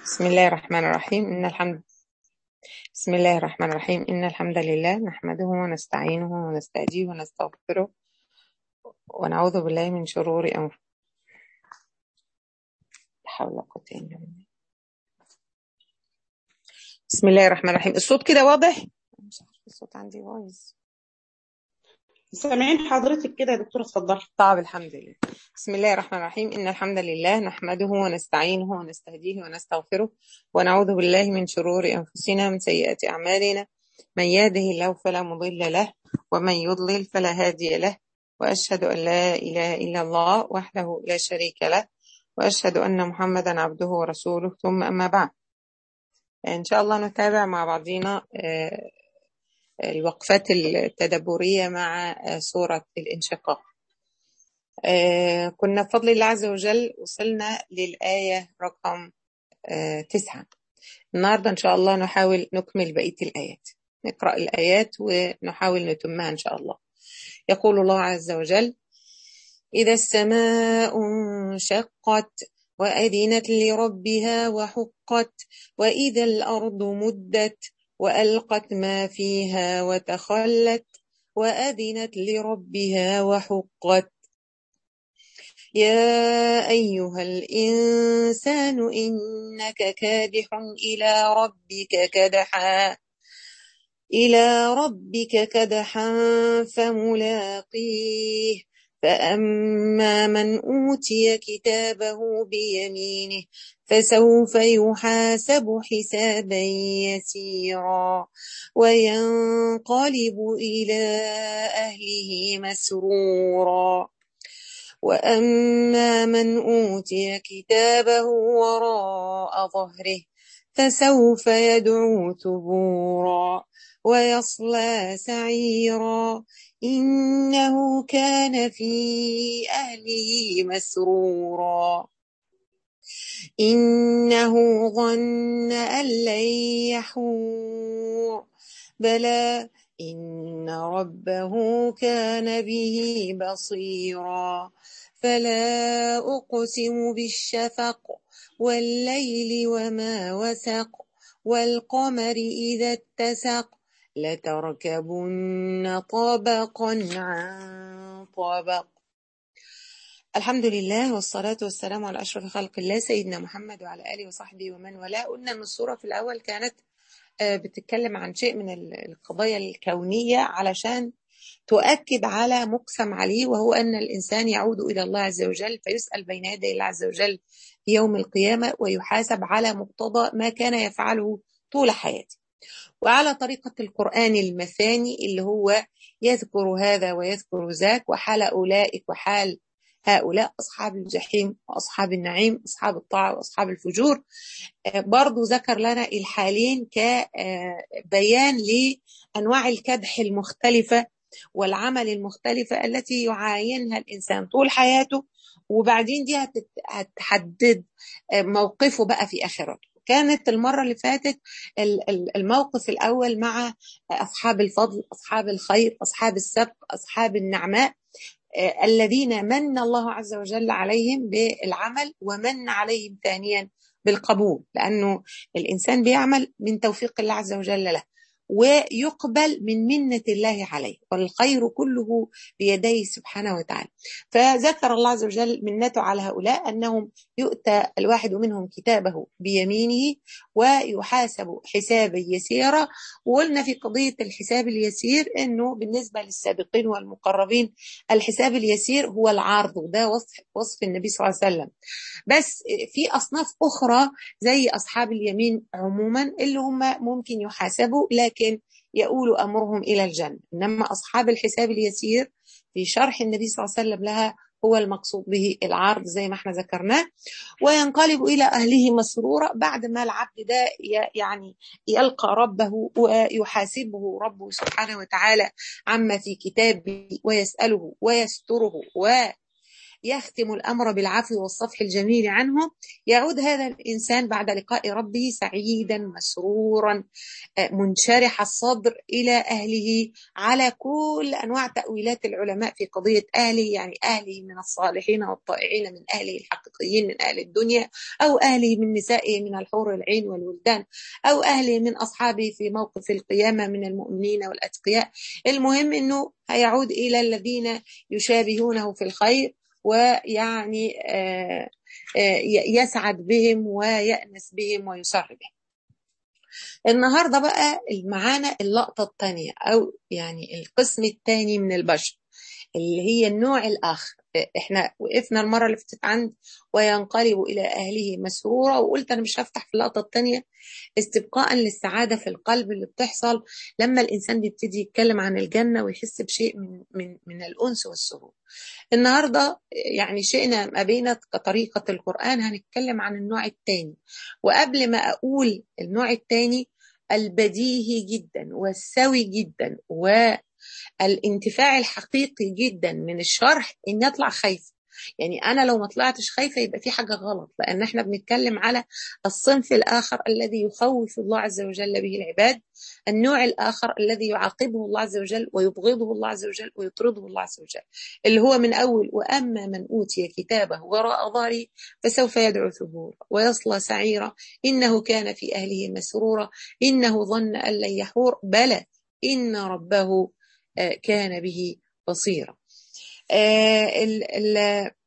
بسم الله الرحمن الرحيم إن الحمد بسم الله الرحمن الرحيم إن الحمد لله نحمده ونستعينه ونستهديه ونستغفره ونعوذ بالله من شرور أنفسنا لا حول ولا قوة إلا بالله بسم الله الرحمن الرحيم الصوت كده واضح مش عارفة الصوت عندي بايظ سامعين حضرتك كده يا دكتورة اتفضلي طيب الحمد لله بسم الله الرحمن الرحيم إن الحمد لله نحمده ونستعينه ونستهديه ونستغفره ونعوذ بالله من شرور أنفسنا ومن سيئات أعمالنا من يهده الله فلا مضل له ومن يضلل فلا هادي له وأشهد أن لا إله إلا الله وحده لا شريك له وأشهد أن محمدا عبده ورسوله ثم أما بعد إن شاء الله نتابع مع بعضنا آه، الوقفات التدبرية مع آه، سورة الانشقاق آه، كنا بفضل الله عز وجل وصلنا للآية رقم آه، تسعة النهاردة إن شاء الله نحاول نكمل بقية الآيات نقرأ الآيات ونحاول نتمها إن شاء الله يقول الله عز وجل إذا السماء انشقت وأذنت لربها وحقت وإذا الأرض مدت وألقت ما فيها وتخلت وأذنت لربها وحقت يا أيها الإنسان إنك كادح إلى ربك كدحا إلى ربك كدحا فملاقيه فأما من أوتي كتابه بيمينه فسوف يحاسب حسابا يسيرا وينقلب إلى أهله مسرورا وأما من أوتي كتابه وراء ظهره فسوف يدعو ثبورا ويصلى سعيرا إنه كان في أهله مسرورا إنه ظن أن لن يحور بلى إن ربه كان به بصيرا فلا أقسم بالشفق والليل وما وسق والقمر إذا اتسق لتركبن طبقا عن طبق الحمد لله والصلاة والسلام على أشرف خلق الله سيدنا محمد وعلى آله وصحبه ومن والاه قلنا أن الصورة في الأول كانت آه، بتتكلم عن شيء من ال- القضايا الكونية علشان تؤكد على مقسم عليه وهو أن الإنسان يعود إلى الله عز وجل فيسأل بين يدي الله عز وجل في يوم القيامة ويحاسب على مقتضى ما كان يفعله طول حياته وعلى طريقة القرآن المثاني اللي هو يذكر هذا ويذكر ذاك وحال أولئك وحال هؤلاء أصحاب الجحيم وأصحاب النعيم أصحاب الطاعة وأصحاب الفجور آه، برضو ذكر لنا الحالين كبيان لأنواع الكدح المختلفة والعمل المختلفة التي يعاينها الإنسان طول حياته وبعدين دي هتت- هتحدد آه، موقفه بقى في آخرته كانت المرة اللي فاتت ال- ال- الموقف الأول مع أصحاب الفضل أصحاب الخير أصحاب السبق أصحاب النعماء آه، الذين من الله عز وجل عليهم بالعمل ومن عليهم ثانيا بالقبول لأنه الإنسان بيعمل من توفيق الله عز وجل له ويقبل من منة الله عليه والخير كله بيديه سبحانه وتعالى فذكر الله عز وجل منته على هؤلاء أنهم يؤتى الواحد منهم كتابه بيمينه ويحاسب حسابا يسيرا وقلنا في قضية الحساب اليسير أنه بالنسبة للسابقين والمقربين الحساب اليسير هو العرض وده وصف, وصف النبي صلى الله عليه وسلم بس في أصناف أخرى زي أصحاب اليمين عموما اللي هم ممكن يحاسبوا لكن يؤول أمرهم إلى الجنة إنما أصحاب الحساب اليسير في شرح النبي صلى الله عليه وسلم لها هو المقصود به العرض زي ما احنا ذكرناه وينقلب إلى أهله مسرورا بعد ما العبد ده ي- يعني يلقى ربه ويحاسبه ربه سبحانه وتعالى عما في كتابه ويسأله ويستره و يختم الأمر بالعفو والصفح الجميل عنه يعود هذا الإنسان بعد لقاء ربه سعيدا مسرورا منشرح الصدر إلى أهله على كل أنواع تأويلات العلماء في قضية أهله يعني أهله من الصالحين والطائعين من أهله الحقيقيين من أهل الدنيا أو أهله من نسائه من الحور العين والولدان أو أهله من أصحابه في موقف القيامة من المؤمنين والأتقياء المهم أنه هيعود إلى الذين يشابهونه في الخير ويعني يسعد بهم ويأنس بهم ويسر بهم النهارده بقى معانا اللقطة الثانية أو يعني القسم الثاني من البشر اللي هي النوع الآخر احنا وقفنا المرة اللي فاتت عند وينقلب إلى أهله مسرورا وقلت أنا مش هفتح في اللقطة الثانية استبقاء للسعادة في القلب اللي بتحصل لما الإنسان بيبتدي يتكلم عن الجنة ويحس بشيء من من من الأنس والسرور. النهارده يعني شئنا ما بين كطريقة القرآن هنتكلم عن النوع الثاني وقبل ما أقول النوع الثاني البديهي جدا والسوي جدا والانتفاع الحقيقي جدا من الشرح ان يطلع خايف يعني انا لو ما طلعتش خايفه يبقى في حاجه غلط لان احنا بنتكلم على الصنف الاخر الذي يخوف الله عز وجل به العباد النوع الاخر الذي يعاقبه الله عز وجل ويبغضه الله عز وجل ويطرده الله عز وجل اللي هو من اول واما من اوتي كتابه وراء ظهره فسوف يدعو ثبورا ويصلى سعيرا انه كان في اهله مسرورا انه ظن ان لن يحور بلى ان ربه كان به بصيرا ال ال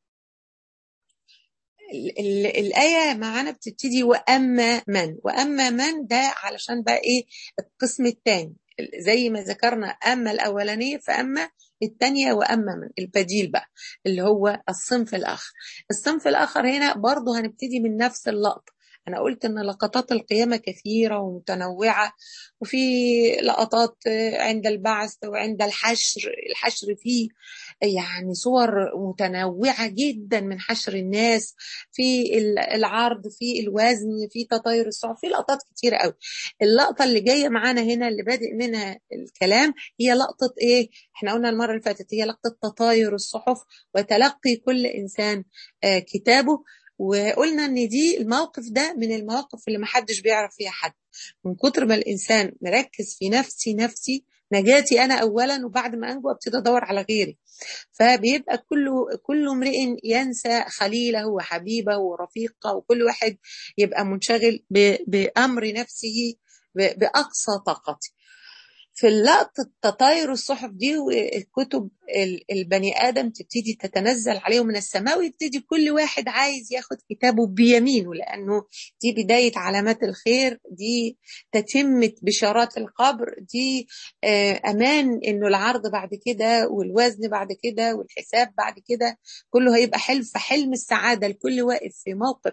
ال الآية معانا بتبتدي وأما من وأما من ده علشان بقى إيه القسم الثاني زي ما ذكرنا أما الأولانية فأما الثانية وأما من البديل بقى اللي هو الصنف الآخر الصنف الآخر هنا برضه هنبتدي من نفس اللقطة أنا قلت إن لقطات القيامة كثيرة ومتنوعة وفي لقطات عند البعث وعند الحشر الحشر فيه يعني صور متنوعة جدا من حشر الناس في العرض في الوزن في تطاير الصحف في لقطات كتيرة قوي اللقطة اللي جاية معانا هنا اللي بادئ منها الكلام هي لقطة ايه احنا قلنا المرة اللي فاتت هي لقطة تطاير الصحف وتلقي كل إنسان كتابه وقلنا ان دي الموقف ده من المواقف اللي محدش بيعرف فيها حد من كتر ما الانسان مركز في نفسي نفسي نجاتي انا اولا وبعد ما انجو ابتدي ادور على غيري فبيبقى كل كل امرئ ينسى خليله وحبيبه ورفيقه وكل واحد يبقى منشغل بامر نفسه باقصى طاقته في اللقطة تطاير الصحف دي والكتب البني آدم تبتدي تتنزل عليهم من السماء ويبتدي كل واحد عايز ياخد كتابه بيمينه لأنه دي بداية علامات الخير دي تتمة بشارات القبر دي أمان إنه العرض بعد كده والوزن بعد كده والحساب بعد كده كله هيبقى حلم فحلم السعادة الكل واقف في موقف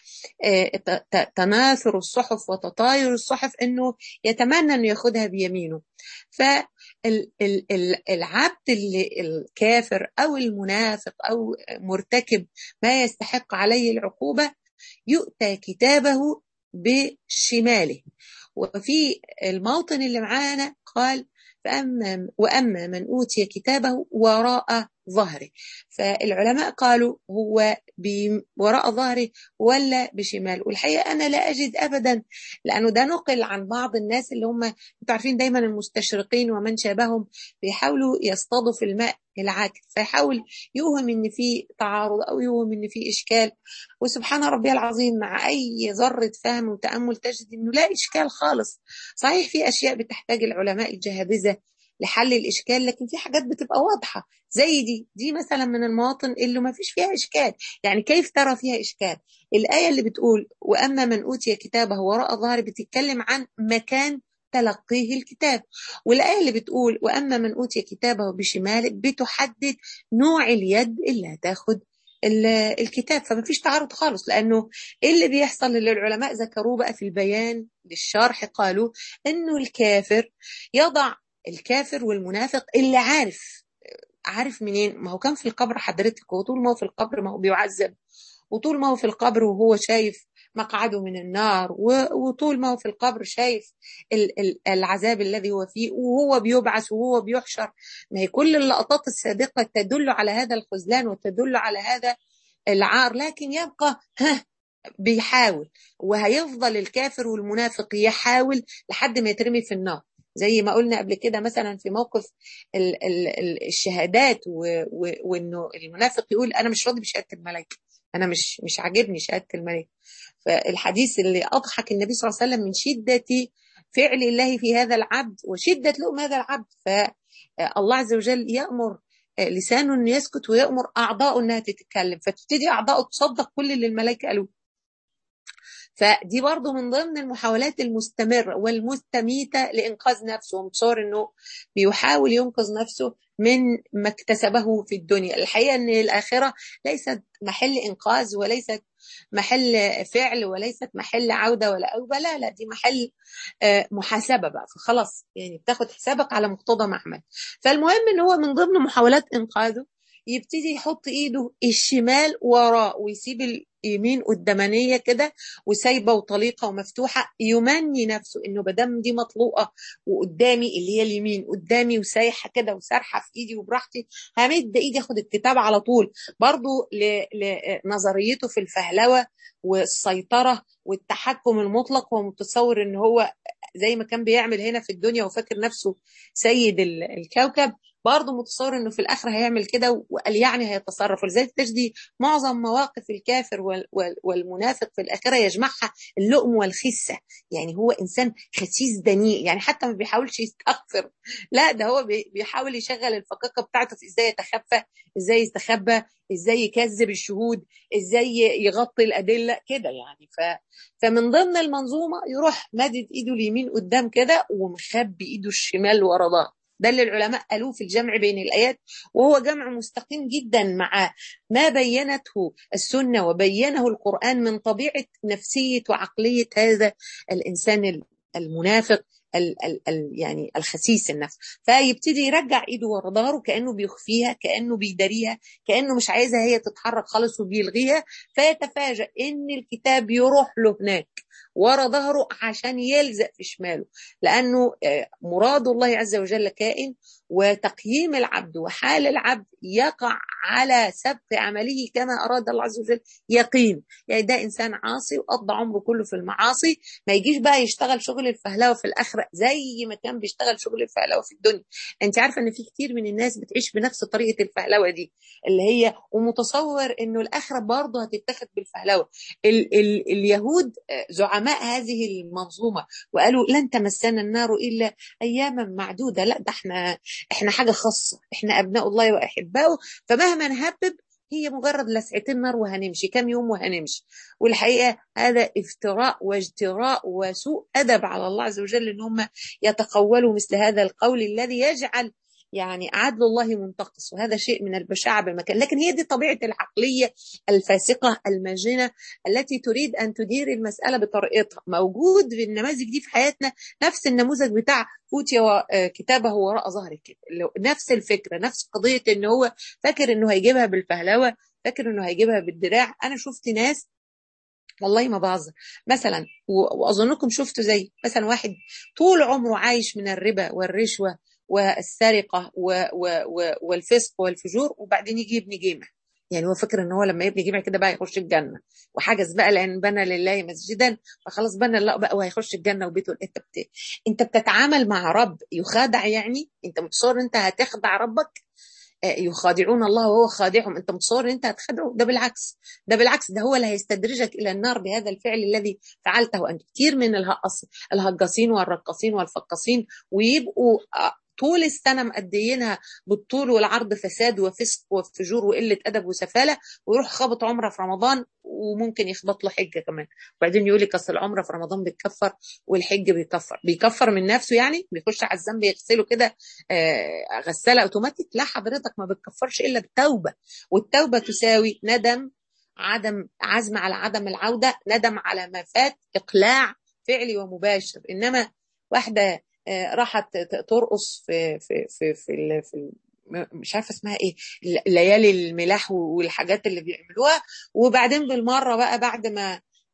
تناثر الصحف وتطاير الصحف انه يتمنى انه ياخدها بيمينه فالعبد اللي الكافر او المنافق او مرتكب ما يستحق عليه العقوبه يؤتى كتابه بشماله وفي الموطن اللي معانا قال فأما وأما من أوتي كتابه وراء ظهره فالعلماء قالوا هو وراء ظهره ولا بشمال والحقيقة أنا لا أجد أبدا لأنه ده نقل عن بعض الناس اللي هم انتوا عارفين دايما المستشرقين ومن شابههم بيحاولوا يصطادوا في الماء العاكس فيحاول يوهم ان في تعارض او يوهم ان في اشكال وسبحان ربي العظيم مع اي ذره فهم وتامل تجد انه لا اشكال خالص صحيح في اشياء بتحتاج العلماء الجهابذه لحل الاشكال لكن في حاجات بتبقى واضحه زي دي دي مثلا من المواطن اللي ما فيش فيها اشكال يعني كيف ترى فيها اشكال الايه اللي بتقول واما من اوتي كتابه وراء ظهره بتتكلم عن مكان تلقيه الكتاب والآية اللي بتقول وأما من أوتي كتابه بشماله بتحدد نوع اليد اللي هتاخد الكتاب فما فيش تعارض خالص لأنه إيه اللي بيحصل اللي العلماء ذكروه بقى في البيان للشرح قالوا أنه الكافر يضع الكافر والمنافق اللي عارف عارف منين ما هو كان في القبر حضرتك وطول ما هو في القبر ما هو بيعذب وطول ما هو في القبر وهو شايف مقعده من النار وطول ما هو في القبر شايف العذاب الذي هو فيه وهو بيبعث وهو بيحشر ما هي كل اللقطات السابقة تدل على هذا الخذلان وتدل على هذا العار لكن يبقى ها بيحاول وهيفضل الكافر والمنافق يحاول لحد ما يترمي في النار زي ما قلنا قبل كده مثلا في موقف ال ال الشهادات وانه المنافق يقول انا مش راضي بشهاده الملائكه انا مش مش عاجبني شهاده الملائكه فالحديث اللي اضحك النبي صلى الله عليه وسلم من شده فعل الله في هذا العبد وشده لؤم هذا العبد فالله عز وجل يامر لسانه انه يسكت ويامر اعضاؤه انها تتكلم فتبتدي اعضاؤه تصدق كل اللي الملائكه قالوه فدي برضه من ضمن المحاولات المستمرة والمستميتة لإنقاذ نفسه متصور إنه بيحاول ينقذ نفسه من ما اكتسبه في الدنيا الحقيقة أن الآخرة ليست محل إنقاذ وليست محل فعل وليست محل عودة ولا أوبة لا لا دي محل محاسبة بقى فخلاص يعني بتاخد حسابك على مقتضى ما عمل فالمهم ان هو من ضمن محاولات انقاذه يبتدي يحط ايده الشمال وراه ويسيب اليمين قدامانيه كده وسايبه وطليقه ومفتوحه يمني نفسه انه بدم دي مطلوقه وقدامي اللي هي اليمين قدامي وسايحه كده وسارحه في ايدي وبراحتي همد ايدي اخد الكتاب على طول برضو لنظريته في الفهلوه والسيطره والتحكم المطلق هو متصور ان هو زي ما كان بيعمل هنا في الدنيا وفاكر نفسه سيد الكوكب برضه متصور انه في الاخره هيعمل كده وقال يعني هيتصرف ولذلك تجدي معظم مواقف الكافر والمنافق في الاخره يجمعها اللؤم والخسه يعني هو انسان خسيس دنيء يعني حتى ما بيحاولش يستغفر لا ده هو بيحاول يشغل الفقاقه بتاعته في ازاي يتخفى ازاي يستخبى ازاي يكذب الشهود ازاي يغطي الادله كده يعني ف فمن ضمن المنظومه يروح مادد ايده اليمين قدام كده ومخبي ايده الشمال ورا ظهره ده اللي العلماء قالوه في الجمع بين الآيات وهو جمع مستقيم جدا مع ما بينته السنة وبينه القرآن من طبيعة نفسية وعقلية هذا الإنسان المنافق ال ال ال يعني الخسيس النفس فيبتدي يرجع ايده ورا ظهره كانه بيخفيها كانه بيداريها كانه مش عايزها هي تتحرك خالص وبيلغيها فيتفاجأ ان الكتاب يروح له هناك ورا ظهره عشان يلزق في شماله لانه مراد الله عز وجل كائن وتقييم العبد وحال العبد يقع على سبق عمله كما اراد الله عز وجل يقين يعني ده انسان عاصي وقضى عمره كله في المعاصي ما يجيش بقى يشتغل شغل الفهلوه في الاخره زي ما كان بيشتغل شغل الفهلوه في الدنيا انت عارفه ان في كتير من الناس بتعيش بنفس طريقه الفهلوه دي اللي هي ومتصور انه الاخره برضه هتتاخد بالفهلوه ال ال اليهود زعماء هذه المنظومه وقالوا لن تمسنا النار الا اياما معدوده لا ده احنا احنا حاجه خاصه احنا ابناء الله واحبائه فمهما نهبب هي مجرد لسعتين نار وهنمشي كم يوم وهنمشي والحقيقه هذا افتراء واجتراء وسوء ادب على الله عز وجل ان هم يتقولوا مثل هذا القول الذي يجعل يعني عدل الله منتقص وهذا شيء من البشاعة بالمكان لكن هي دي طبيعة العقلية الفاسقة الماجنة التي تريد أن تدير المسألة بطريقتها موجود في النماذج دي في حياتنا نفس النموذج بتاع أوتي كتابه وراء ظهرك كده نفس الفكرة نفس قضية إن هو فاكر إنه هيجيبها بالفهلوة فاكر إنه هيجيبها بالدراع أنا شفت ناس والله ما بهزر مثلا واظنكم شفتوا زي مثلا واحد طول عمره عايش من الربا والرشوه والسرقه و و و والفسق والفجور وبعدين يجي يبني جامع يعني هو فاكر ان هو لما يبني جامع كده بقى يخش الجنه وحجز بقى لان بنى لله مسجدا فخلاص بنى الله بقى وهيخش الجنه وبيته انت بت... انت بتتعامل مع رب يخادع يعني انت متصور انت هتخدع ربك يخادعون الله وهو خادعهم انت متصور ان انت هتخدعه ده بالعكس ده بالعكس ده هو اللي هيستدرجك الى النار بهذا الفعل الذي فعلته انت كتير من الهجاصين والرقاصين والفقاصين ويبقوا طول السنه مأديينها بالطول والعرض فساد وفسق وفجور وقله ادب وسفاله ويروح خابط عمره في رمضان وممكن يخبط له حجه كمان وبعدين يقول لك اصل العمره في رمضان بتكفر والحج بيكفر بيكفر من نفسه يعني بيخش على الذنب يغسله كده آه غساله اوتوماتيك لا حضرتك ما بتكفرش الا بالتوبه والتوبه تساوي ندم عدم عزم على عدم العوده ندم على ما فات اقلاع فعلي ومباشر انما واحده راحت ترقص في في في في, في مش عارفه اسمها ايه ليالي الملاح والحاجات اللي بيعملوها وبعدين بالمره بقى بعد ما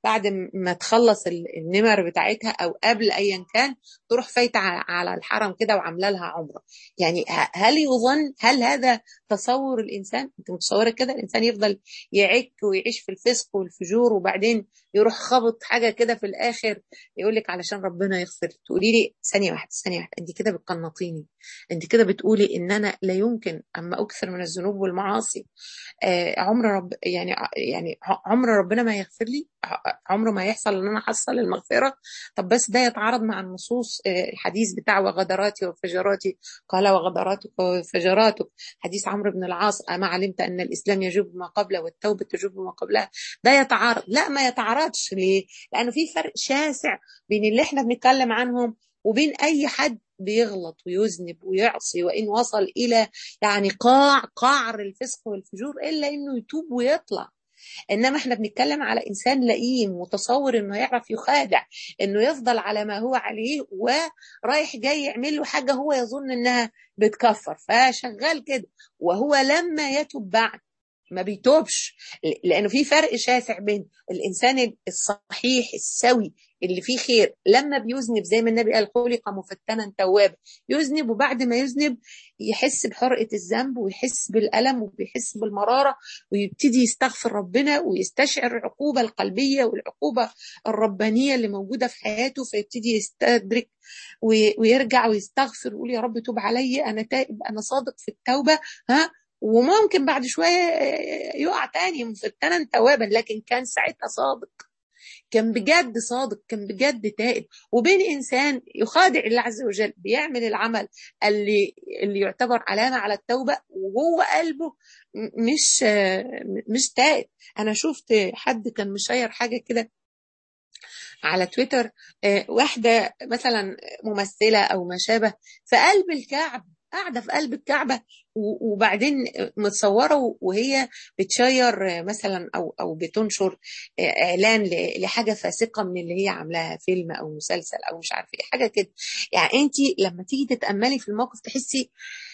بعد ما تخلص النمر بتاعتها او قبل ايا كان تروح فايته على الحرم كده وعامله لها عمره يعني هل يظن هل هذا تصور الانسان انت متصوره كده الانسان يفضل يعك ويعيش في الفسق والفجور وبعدين يروح خبط حاجه كده في الاخر يقول لك علشان ربنا يغفر تقولي لي ثانيه واحده ثانيه واحده انت كده بتقنطيني انت كده بتقولي ان انا لا يمكن اما اكثر من الذنوب والمعاصي آه عمر رب يعني يعني عمر ربنا ما يغفر لي عمره ما يحصل ان انا احصل المغفره طب بس ده يتعارض مع النصوص آه الحديث بتاع وغدراتي وفجراتي قال وغدراتك وفجراتك حديث عمرو بن العاص اما علمت ان الاسلام يجب ما قبله والتوبه تجب ما قبلها ده يتعارض لا ما يتعارضش ليه لانه في فرق شاسع بين اللي احنا بنتكلم عنهم وبين اي حد بيغلط ويذنب ويعصي وان وصل الى يعني قاع قعر الفسق والفجور الا انه يتوب ويطلع انما احنا بنتكلم على انسان لئيم متصور انه يعرف يخادع انه يفضل على ما هو عليه ورايح جاي يعمل له حاجه هو يظن انها بتكفر فشغال كده وهو لما يتوب بعد ما بيتوبش لانه في فرق شاسع بين الانسان الصحيح السوي اللي فيه خير لما بيذنب زي ما النبي قال خلق مفتنا توابا يذنب وبعد ما يذنب يحس بحرقه الذنب ويحس بالالم وبيحس بالمراره ويبتدي يستغفر ربنا ويستشعر العقوبه القلبيه والعقوبه الربانيه اللي موجوده في حياته فيبتدي يستدرك ويرجع ويستغفر ويقول يا رب توب علي انا تائب انا صادق في التوبه ها وممكن بعد شويه يقع تاني مفتنا توابا لكن كان ساعتها صادق كان بجد صادق كان بجد تائب وبين انسان يخادع الله عز وجل بيعمل العمل اللي اللي يعتبر علامه على التوبه وجوه قلبه مش مش تائب انا شفت حد كان مشير حاجه كده على تويتر واحده مثلا ممثله او ما شابه في قلب الكعب قاعده في قلب الكعبه وبعدين متصوره وهي بتشير مثلا او او بتنشر اعلان لحاجه فاسقه من اللي هي عاملاها فيلم او مسلسل او مش عارفه ايه حاجه كده يعني انت لما تيجي تتاملي في الموقف تحسي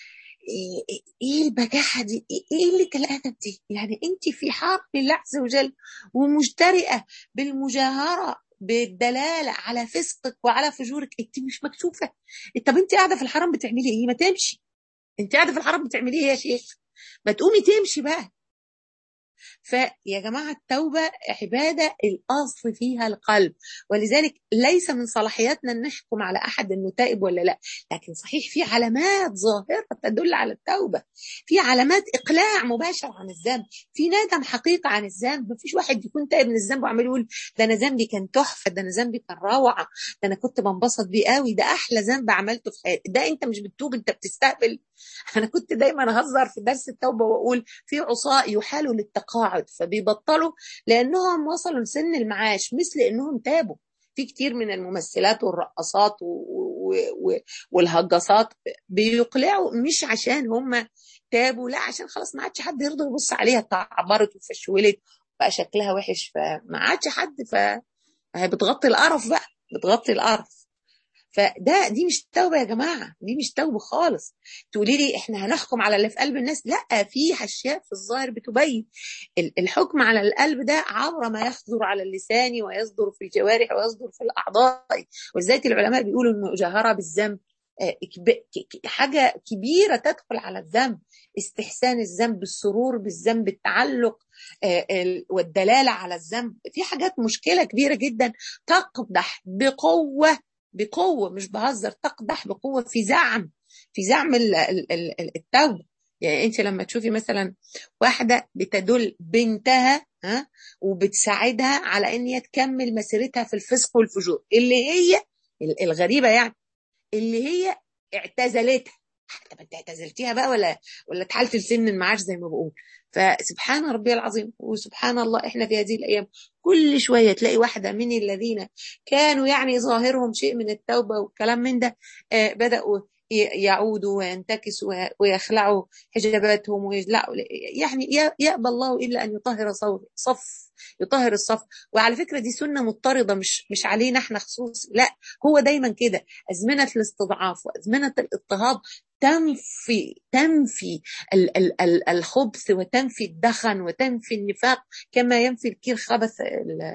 ايه البجاحه دي ايه اللي الادب دي يعني انت في حق الله عز وجل ومجترئه بالمجاهره بالدلاله على فسقك وعلى فجورك انت مش مكشوفه طب انت قاعده في الحرم بتعملي ايه ما تمشي انت قاعده في الحرم بتعملي ايه يا شيخ ما تقومي تمشي بقى فيا جماعة التوبة عبادة الأصل فيها القلب ولذلك ليس من صلاحياتنا أن نحكم على أحد أنه تائب ولا لا لكن صحيح في علامات ظاهرة تدل على التوبة في علامات إقلاع مباشر عن الذنب في ندم حقيقة عن الذنب ما فيش واحد يكون تائب من الذنب وعمال يقول ده أنا ذنبي كان تحفة ده أنا ذنبي كان روعة ده أنا كنت بنبسط بيه قوي ده أحلى ذنب عملته في حياتي ده أنت مش بتتوب أنت بتستقبل أنا كنت دايما أهزر في درس التوبة وأقول في عصاة يحالوا للتقاعد فبيبطلوا لانهم وصلوا لسن المعاش مش لانهم تابوا في كتير من الممثلات والرقصات والهجاصات بيقلعوا مش عشان هم تابوا لا عشان خلاص ما عادش حد يرضى يبص عليها اتعبرت وفشولت بقى شكلها وحش فما عادش حد ف هي بتغطي القرف بقى بتغطي القرف فده دي مش توبه يا جماعه دي مش توبه خالص تقولي لي احنا هنحكم على اللي في قلب الناس لا في اشياء في الظاهر بتبين الحكم على القلب ده عبر ما يصدر على اللسان ويصدر في الجوارح ويصدر في الاعضاء ولذلك العلماء بيقولوا المجاهره بالذنب حاجه كبيره تدخل على الذنب استحسان الذنب السرور بالذنب التعلق والدلاله على الذنب في حاجات مشكله كبيره جدا تقدح بقوه بقوه مش بهزر تقدح بقوه في زعم في زعم التوبه يعني انت لما تشوفي مثلا واحده بتدل بنتها ها وبتساعدها على ان هي تكمل مسيرتها في الفسق والفجور اللي هي الغريبه يعني اللي هي اعتزلتها طب انت اعتزلتيها بقى ولا ولا اتحلت لسن المعاش زي ما بقول فسبحان ربي العظيم وسبحان الله احنا في هذه الايام كل شويه تلاقي واحده من الذين كانوا يعني ظاهرهم شيء من التوبه والكلام من ده آه بداوا يعودوا وينتكسوا ويخلعوا حجاباتهم ويجلعوا يعني يأبى الله الا ان يطهر صف يطهر الصف وعلى فكره دي سنه مضطرده مش مش علينا احنا خصوص لا هو دايما كده ازمنه الاستضعاف وازمنه الاضطهاد تنفي تنفي ال ال ال الخبث وتنفي الدخن وتنفي النفاق كما ينفي الكير خبث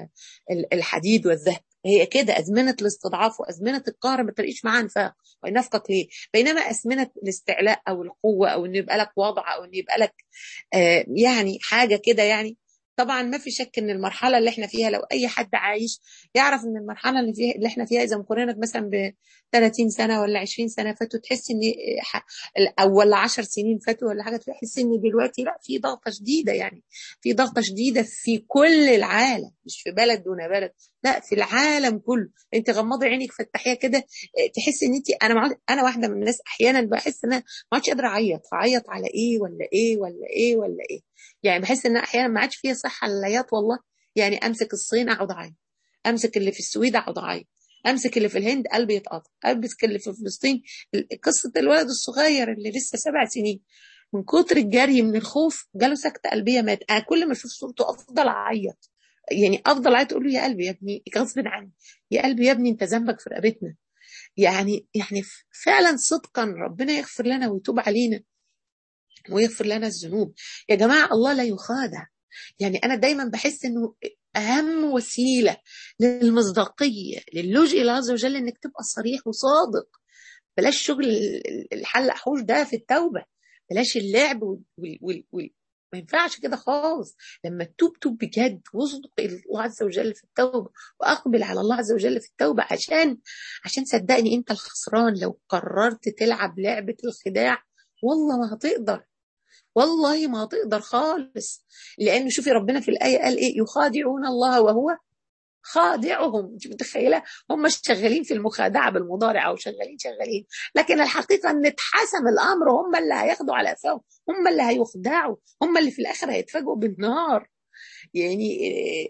الحديد والذهب هي كده أزمنة الاستضعاف وأزمنة القهر ما تلاقيش معاها نفاق وينافقك ليه؟ بينما أزمنة الاستعلاء أو القوة أو إن يبقى لك وضع أو إن يبقى لك آه يعني حاجة كده يعني طبعا ما في شك ان المرحله اللي احنا فيها لو اي حد عايش يعرف ان المرحله اللي فيها اللي احنا فيها اذا مقارنه مثلا ب 30 سنه ولا 20 سنه فاتوا تحس ان او ولا 10 سنين فاتوا ولا حاجه تحس ان دلوقتي لا في ضغطه شديده يعني في ضغطه شديده في كل العالم مش في بلد دون بلد لا في العالم كله انت غمضي عينك فتحيها كده تحس ان انت انا معد... انا واحده من الناس احيانا بحس ان انا ما عادش قادره اعيط اعيط على ايه ولا ايه ولا ايه ولا ايه يعني بحس ان احيانا ما عادش فيها صحه للعياط والله يعني امسك الصين اقعد اعيط امسك اللي في السويد اقعد اعيط امسك اللي في الهند قلبي يتقطع امسك اللي في فلسطين قصه الولد الصغير اللي لسه سبع سنين من كتر الجري من الخوف جاله سكته قلبيه مات انا كل ما اشوف صورته افضل اعيط يعني افضل اعيط اقول له يا قلبي يا ابني غصب عني يا قلبي يا ابني انت ذنبك في رقبتنا يعني يعني فعلا صدقا ربنا يغفر لنا ويتوب علينا ويغفر لنا الذنوب يا جماعه الله لا يخادع يعني انا دايما بحس انه اهم وسيله للمصداقيه للجوء الى عز وجل انك تبقى صريح وصادق بلاش شغل الحلق حوش ده في التوبه بلاش اللعب وال... وال... وال... ما ينفعش كده خالص لما تتوب توب بجد واصدق الله عز وجل في التوبه واقبل على الله عز وجل في التوبه عشان عشان صدقني انت الخسران لو قررت تلعب لعبه الخداع والله ما هتقدر والله ما هتقدر خالص لانه شوفي ربنا في الايه قال ايه يخادعون الله وهو خادعهم انت متخيله هم شغالين في المخادعه بالمضارع او شغالين شغالين لكن الحقيقه ان اتحسم الامر هم اللي هياخدوا على قفاهم هم اللي هيخدعوا هم اللي في الاخر هيتفاجئوا بالنار يعني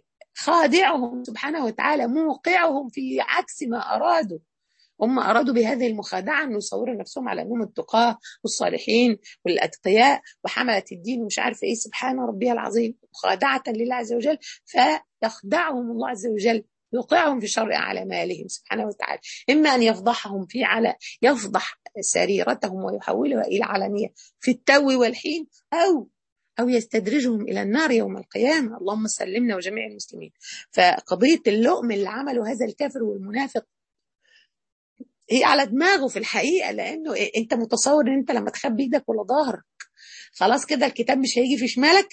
خادعهم سبحانه وتعالى موقعهم في عكس ما ارادوا هم أرادوا بهذه المخادعة أن يصوروا نفسهم على أنهم التقاة والصالحين والأتقياء وحملة الدين ومش عارفة إيه سبحان ربي العظيم مخادعة لله عز وجل فيخدعهم الله عز وجل يوقعهم في شر أعمالهم سبحانه وتعالى إما أن يفضحهم في على يفضح سريرتهم ويحولها إلى علانية في التو والحين أو أو يستدرجهم إلى النار يوم القيامة اللهم سلمنا وجميع المسلمين فقضية اللؤم اللي عمله هذا الكافر والمنافق هي على دماغه في الحقيقه لانه إيه انت متصور ان انت لما تخبي ايدك ولا ظهرك خلاص كده الكتاب مش هيجي في شمالك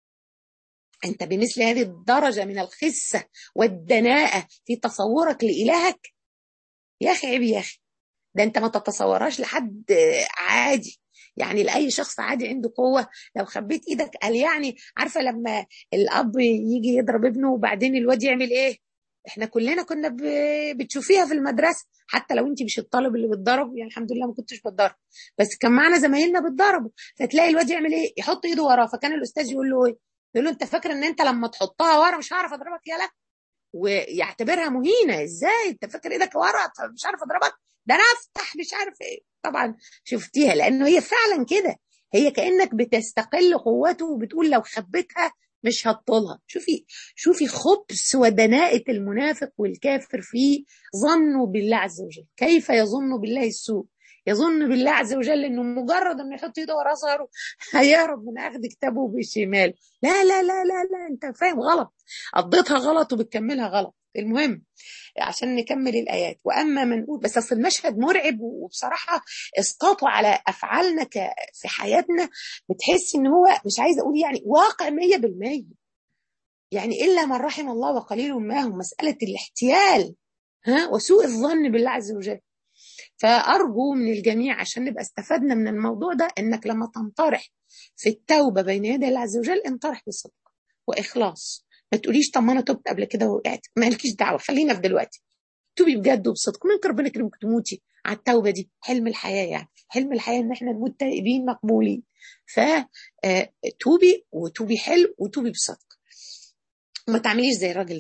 انت بمثل هذه الدرجه من الخسه والدناءه في تصورك لالهك يا اخي عيب يا اخي ده انت ما تتصورهاش لحد عادي يعني لاي شخص عادي عنده قوه لو خبيت ايدك قال يعني عارفه لما الاب يجي يضرب ابنه وبعدين الواد يعمل ايه احنا كلنا كنا بتشوفيها في المدرسه حتى لو انت مش الطالب اللي بتضرب يعني الحمد لله ما كنتش بتضرب بس كان معانا زمايلنا بتضربوا فتلاقي الواد يعمل ايه يحط ايده وراه فكان الاستاذ يقول له ايه يقول له انت فاكر ان انت لما تحطها ورا مش هعرف اضربك يالا ويعتبرها مهينه ازاي انت فاكر ايدك ورا مش عارف اضربك ده انا افتح مش عارف ايه طبعا شفتيها لانه هي فعلا كده هي كانك بتستقل قوته وبتقول لو خبيتها مش هتطولها شوفي شوفي خبث ودناءة المنافق والكافر في ظنه بالله عز وجل كيف يظن بالله السوء يظن بالله عز وجل انه مجرد انه يحط ايده ورا ظهره هيهرب من اخذ كتابه بالشمال لا لا لا لا لا انت فاهم غلط قضيتها غلط وبتكملها غلط المهم عشان نكمل الايات واما من بس اصل المشهد مرعب وبصراحه اسقاطه على افعالنا في حياتنا بتحس ان هو مش عايزه اقول يعني واقع 100% يعني الا من رحم الله وقليل ما هم مساله الاحتيال ها وسوء الظن بالله عز وجل فارجو من الجميع عشان نبقى استفدنا من الموضوع ده انك لما تنطرح في التوبه بين يدي الله عز وجل انطرح بصدق واخلاص ما تقوليش طب ما انا تبت قبل كده وقعت مالكيش دعوه خلينا في دلوقتي توبي بجد وبصدق ممكن ربنا يكرمك تموتي على التوبه دي حلم الحياه يعني حلم الحياه ان احنا نموت تائبين مقبولين ف توبي وتوبي حلو وتوبي بصدق ما تعمليش زي الراجل ده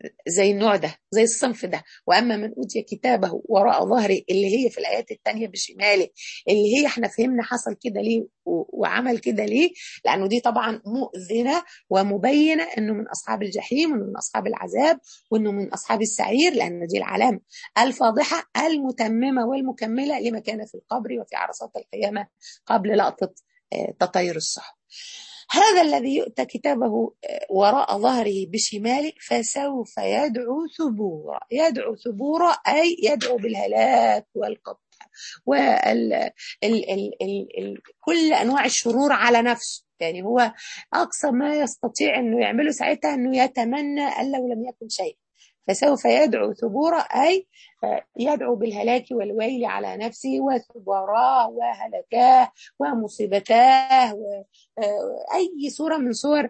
زي النوع ده زي الصنف ده واما من اوتي كتابه وراء ظهره اللي هي في الايات الثانيه بشماله اللي هي احنا فهمنا حصل كده ليه وعمل كده ليه لانه دي طبعا مؤذنه ومبينه انه من اصحاب الجحيم وانه من اصحاب العذاب وانه من اصحاب السعير لان دي العلامه الفاضحه المتممه والمكمله لما كان في القبر وفي عرصات القيامه قبل لقطه تطير الصحف هذا الذي يؤتى كتابه وراء ظهره بشماله فسوف يدعو ثبورا يدعو ثبورا أي يدعو بالهلاك والقطع وال ال ال ال ال كل أنواع الشرور على نفسه يعني هو أقصى ما يستطيع أنه يعمله ساعتها أنه يتمنى أن لو لم يكن شيء فسوف يدعو ثبورا أي يدعو بالهلاك والويل على نفسه وثبوراه وهلكاه ومصيبتاه وأي صورة من صور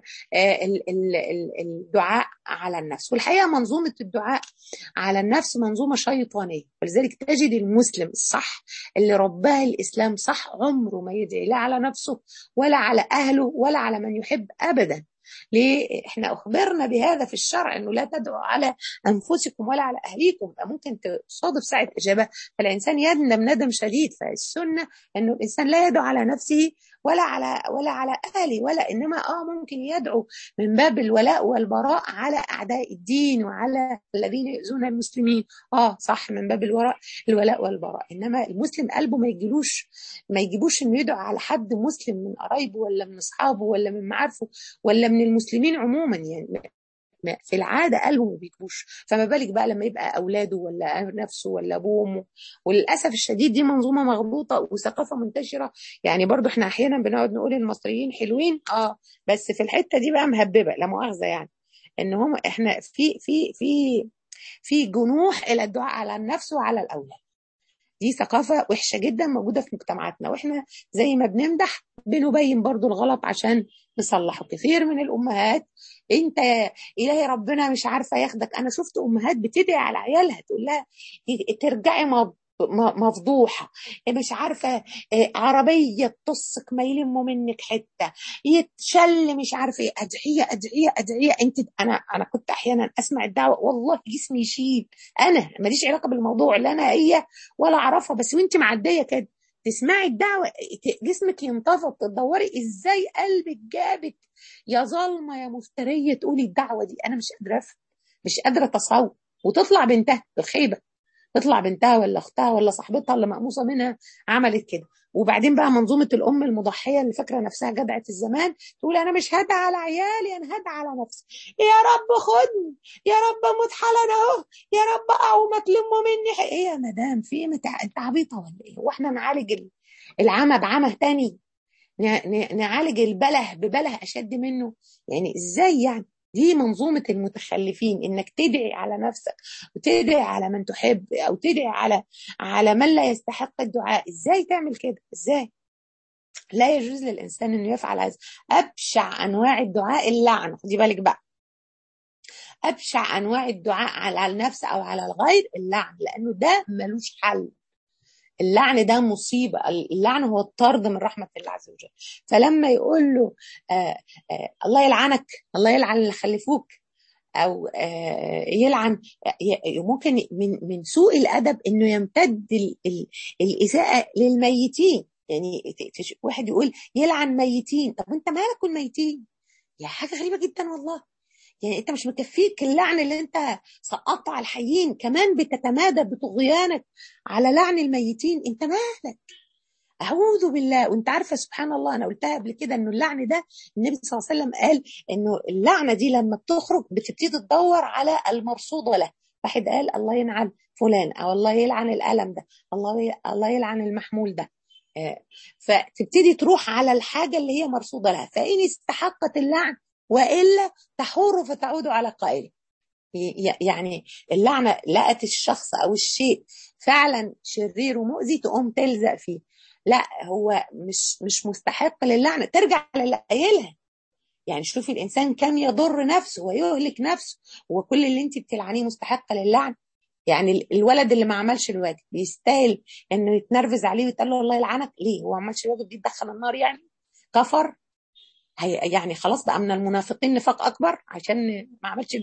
الدعاء على النفس والحقيقة منظومة الدعاء على النفس منظومة شيطانية ولذلك تجد المسلم الصح اللي رباه الإسلام صح عمره ما يدعي لا على نفسه ولا على أهله ولا على من يحب أبدا ليه احنا اخبرنا بهذا في الشرع انه لا تدعوا على انفسكم ولا على اهليكم ممكن تصادف ساعه اجابه فالانسان يندم ندم شديد فالسنه انه الانسان لا يدعو على نفسه ولا على ولا على اهله ولا انما اه ممكن يدعو من باب الولاء والبراء على اعداء الدين وعلى الذين يؤذون المسلمين اه صح من باب الوراء الولاء والبراء انما المسلم قلبه ما يجيلوش ما يجيبوش انه يدعو على حد مسلم من قرايبه ولا من اصحابه ولا من معارفه ولا من المسلمين عموما يعني في العاده قلبه ما بيجيبوش فما بالك بقى لما يبقى اولاده ولا نفسه ولا ابوه وامه وللاسف الشديد دي منظومه مغلوطه وثقافه منتشره يعني برضو احنا احيانا بنقعد نقول المصريين حلوين اه بس في الحته دي بقى مهببه لا مؤاخذه يعني ان هم احنا في في في في جنوح الى الدعاء على النفس وعلى الاولاد دي ثقافة وحشة جدا موجودة في مجتمعاتنا واحنا زي ما بنمدح بنبين برضو الغلط عشان نصلحه كثير من الأمهات انت إلهي ربنا مش عارفة ياخدك أنا شفت أمهات بتدعي على عيالها تقول لها ترجعي مفضوحة مش عارفة عربية تصك ما يلموا منك حتة يتشل مش عارفة ايه أدعية أدعية أدعية أنت أنا أنا كنت أحيانا أسمع الدعوة والله جسمي يشيل أنا ماليش علاقة بالموضوع لا أنا هي ولا أعرفها بس وأنت معدية كده تسمعي الدعوة جسمك ينتفض تدوري ازاي قلبك جابك يا ظالمة يا مفترية تقولي الدعوة دي أنا مش قادرة أفهم مش قادرة أتصور وتطلع بنتها بالخيبة تطلع بنتها ولا اختها ولا صاحبتها اللي مقموصه منها عملت كده وبعدين بقى منظومه الام المضحيه اللي فاكره نفسها جدعه الزمان تقول انا مش هدعى على عيالي انا هدعى على نفسي يا رب خدني يا رب اموت حالا اهو يا رب اقوم تلموا مني ايه يا مدام في ايه انت عبيطه ولا ايه هو احنا نعالج العمى بعمى تاني نعالج البله ببله اشد منه يعني ازاي يعني دي منظومة المتخلفين انك تدعي على نفسك وتدعي على من تحب او تدعي على على من لا يستحق الدعاء ازاي تعمل كده ازاي لا يجوز للانسان انه يفعل هذا ابشع انواع الدعاء اللعنه خدي بالك بقى ابشع انواع الدعاء على النفس او على الغير اللعن لانه ده ملوش حل اللعن ده مصيبة اللعن هو الطرد من رحمة الله عز وجل فلما يقول له آآ آآ الله يلعنك الله يلعن اللي خلفوك أو يلعن ممكن من من سوء الأدب إنه يمتد ال ال الإساءة للميتين يعني واحد يقول يلعن ميتين طب وانت مالك والميتين يا حاجة غريبة جدا والله يعني انت مش مكفيك اللعن اللي انت سقطته على الحيين كمان بتتمادى بطغيانك على لعن الميتين انت مالك اعوذ بالله وانت عارفه سبحان الله انا قلتها قبل كده انه اللعن ده النبي صلى الله عليه وسلم قال انه اللعنه دي لما بتخرج بتبتدي تدور على المرصوده له واحد قال الله يلعن فلان او الله يلعن الالم ده الله الله يلعن المحمول ده فتبتدي تروح على الحاجه اللي هي مرصوده لها فان استحقت اللعن والا تحور فتعود على قائله يعني اللعنه لقت الشخص او الشيء فعلا شرير ومؤذي تقوم تلزق فيه لا هو مش مش مستحق للعنه ترجع للي قايلها يعني شوفي الانسان كم يضر نفسه ويهلك نفسه وكل اللي انت بتلعنيه مستحق للعن يعني الولد اللي ما عملش الواجب يستاهل انه يتنرفز عليه ويتقال له الله يلعنك ليه هو ما عملش الواجب دي تدخل النار يعني كفر هي يعني خلاص بقى من المنافقين نفاق اكبر عشان ما عملش الواجب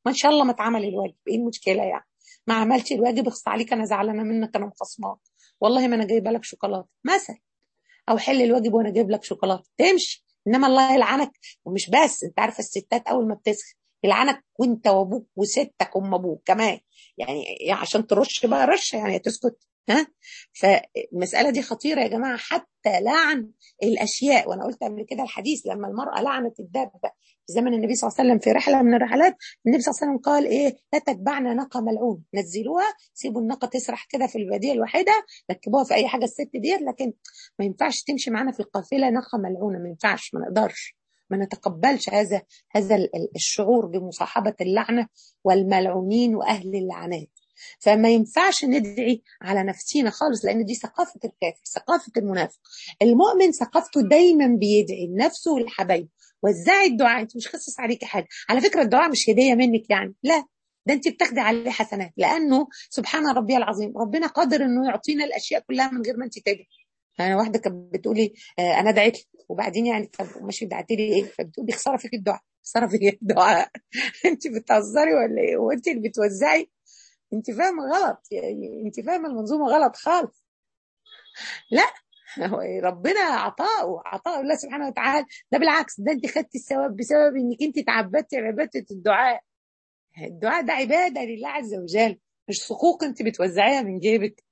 ما ان شاء الله ما اتعمل الواجب ايه المشكله يعني ما عملتش الواجب اخص عليك انا زعلانه منك انا مخصماك والله ما انا جايبه لك شوكولاته مثلا او حل الواجب وانا جايب لك شوكولاته تمشي انما الله يلعنك ومش بس انت عارفه الستات اول ما بتسخن يلعنك وانت وابوك وستك ام ابوك كمان يعني عشان ترش بقى رشه يعني تسكت ها فالمساله دي خطيره يا جماعه حتى لعن الاشياء وانا قلت قبل كده الحديث لما المراه لعنت الدابه في زمن النبي صلى الله عليه وسلم في رحله من الرحلات النبي صلى الله عليه وسلم قال ايه لا تتبعنا ناقه ملعون نزلوها سيبوا الناقه تسرح كده في الباديه الوحيده ركبوها في اي حاجه الست ديت لكن ما ينفعش تمشي معانا في القافله ناقه ملعونه ما ينفعش ما نقدرش ما نتقبلش هذا هذا الشعور بمصاحبه اللعنه والملعونين واهل اللعنات فما ينفعش ندعي على نفسينا خالص لان دي ثقافه الكافر ثقافه المنافق المؤمن ثقافته دايما بيدعي لنفسه ولحبايبه وزعي الدعاء انت مش خصص عليكي حاجه على فكره الدعاء مش هديه منك يعني لا ده انت بتاخدي عليه حسنات لانه سبحان ربي العظيم ربنا قادر انه يعطينا الاشياء كلها من غير ما انت تدعي انا واحده كانت بتقولي آه انا دعيت وبعدين يعني طب ماشي دعيت لي ايه فبتقولي خساره فيك الدعاء خساره فيك الدعاء انت بتهزري ولا ايه وانت اللي بتوزعي انت فاهمه غلط يعني انت فاهمه المنظومه غلط خالص لا ربنا عطاءه عطاء الله سبحانه وتعالى ده بالعكس ده انت خدتي الثواب بسبب انك انت تعبدتي عباده الدعاء الدعاء ده عباده لله عز وجل مش صكوك انت بتوزعيها من جيبك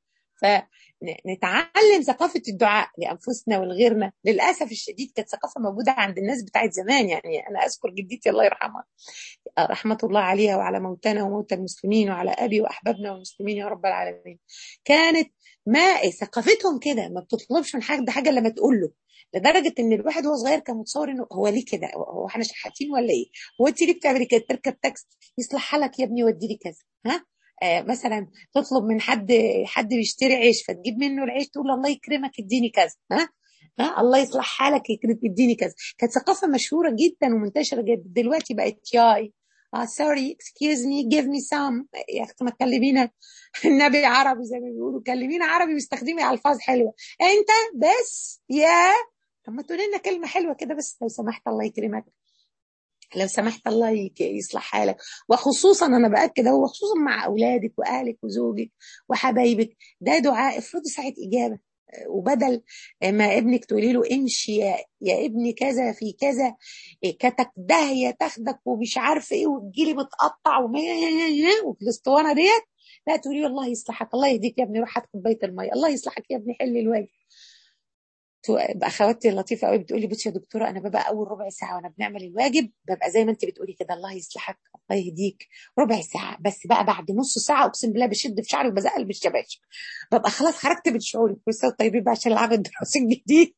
فنتعلم ثقافة الدعاء لأنفسنا ولغيرنا للأسف الشديد كانت ثقافة موجودة عند الناس بتاعت زمان يعني أنا أذكر جدتي الله يرحمها رحمة الله عليها وعلى موتانا وموتى المسلمين وعلى أبي وأحبابنا والمسلمين يا رب العالمين كانت ما ثقافتهم كده ما بتطلبش من حاجة ده حاجة لما تقول له لدرجة إن الواحد وهو صغير كان متصور إنه هو ليه كده هو إحنا شحاتين ولا إيه؟ هو أنت ليه بتعملي كده؟ تركب تاكسي يصلح حالك يا ابني ودي لي كذا ها؟ آه مثلا تطلب من حد حد بيشتري عيش فتجيب منه العيش تقول الله يكرمك اديني كذا ها ها الله يصلح حالك يكرمك اديني كذا كانت ثقافه مشهوره جدا ومنتشره جدا دلوقتي بقت ياي اه سوري اكسكيوز مي جيف مي سام يا اختي ما تكلمينا النبي عربي زي ما بيقولوا كلمينا عربي واستخدمي الفاظ حلوه انت بس يا طب ما تقولي لنا كلمه حلوه كده بس لو سمحت الله يكرمك لو سمحت الله يصلح حالك وخصوصا انا باكد هو خصوصا مع اولادك واهلك وزوجك وحبايبك ده دعاء افرضي ساعه اجابه وبدل ما ابنك تقولي له امشي يا, يا ابني كذا في كذا كتك داهيه تاخدك ومش عارفه ايه وتجيلي متقطع وفي الاسطوانه ديت لا تقولي الله يصلحك الله يهديك يا ابني روح هات كوبايه الميه الله يصلحك يا ابني حل الواجب اخواتي اللطيفه قوي بتقولي بصي يا دكتوره انا ببقى اول ربع ساعه وانا بنعمل الواجب ببقى زي ما انت بتقولي كده الله يصلحك الله يهديك ربع ساعه بس بقى بعد نص ساعه اقسم بالله بشد في شعري وبزقل بالشباشب ببقى خلاص خرجت من شعوري كل سنه طيبين بقى عشان العام الدراسي الجديد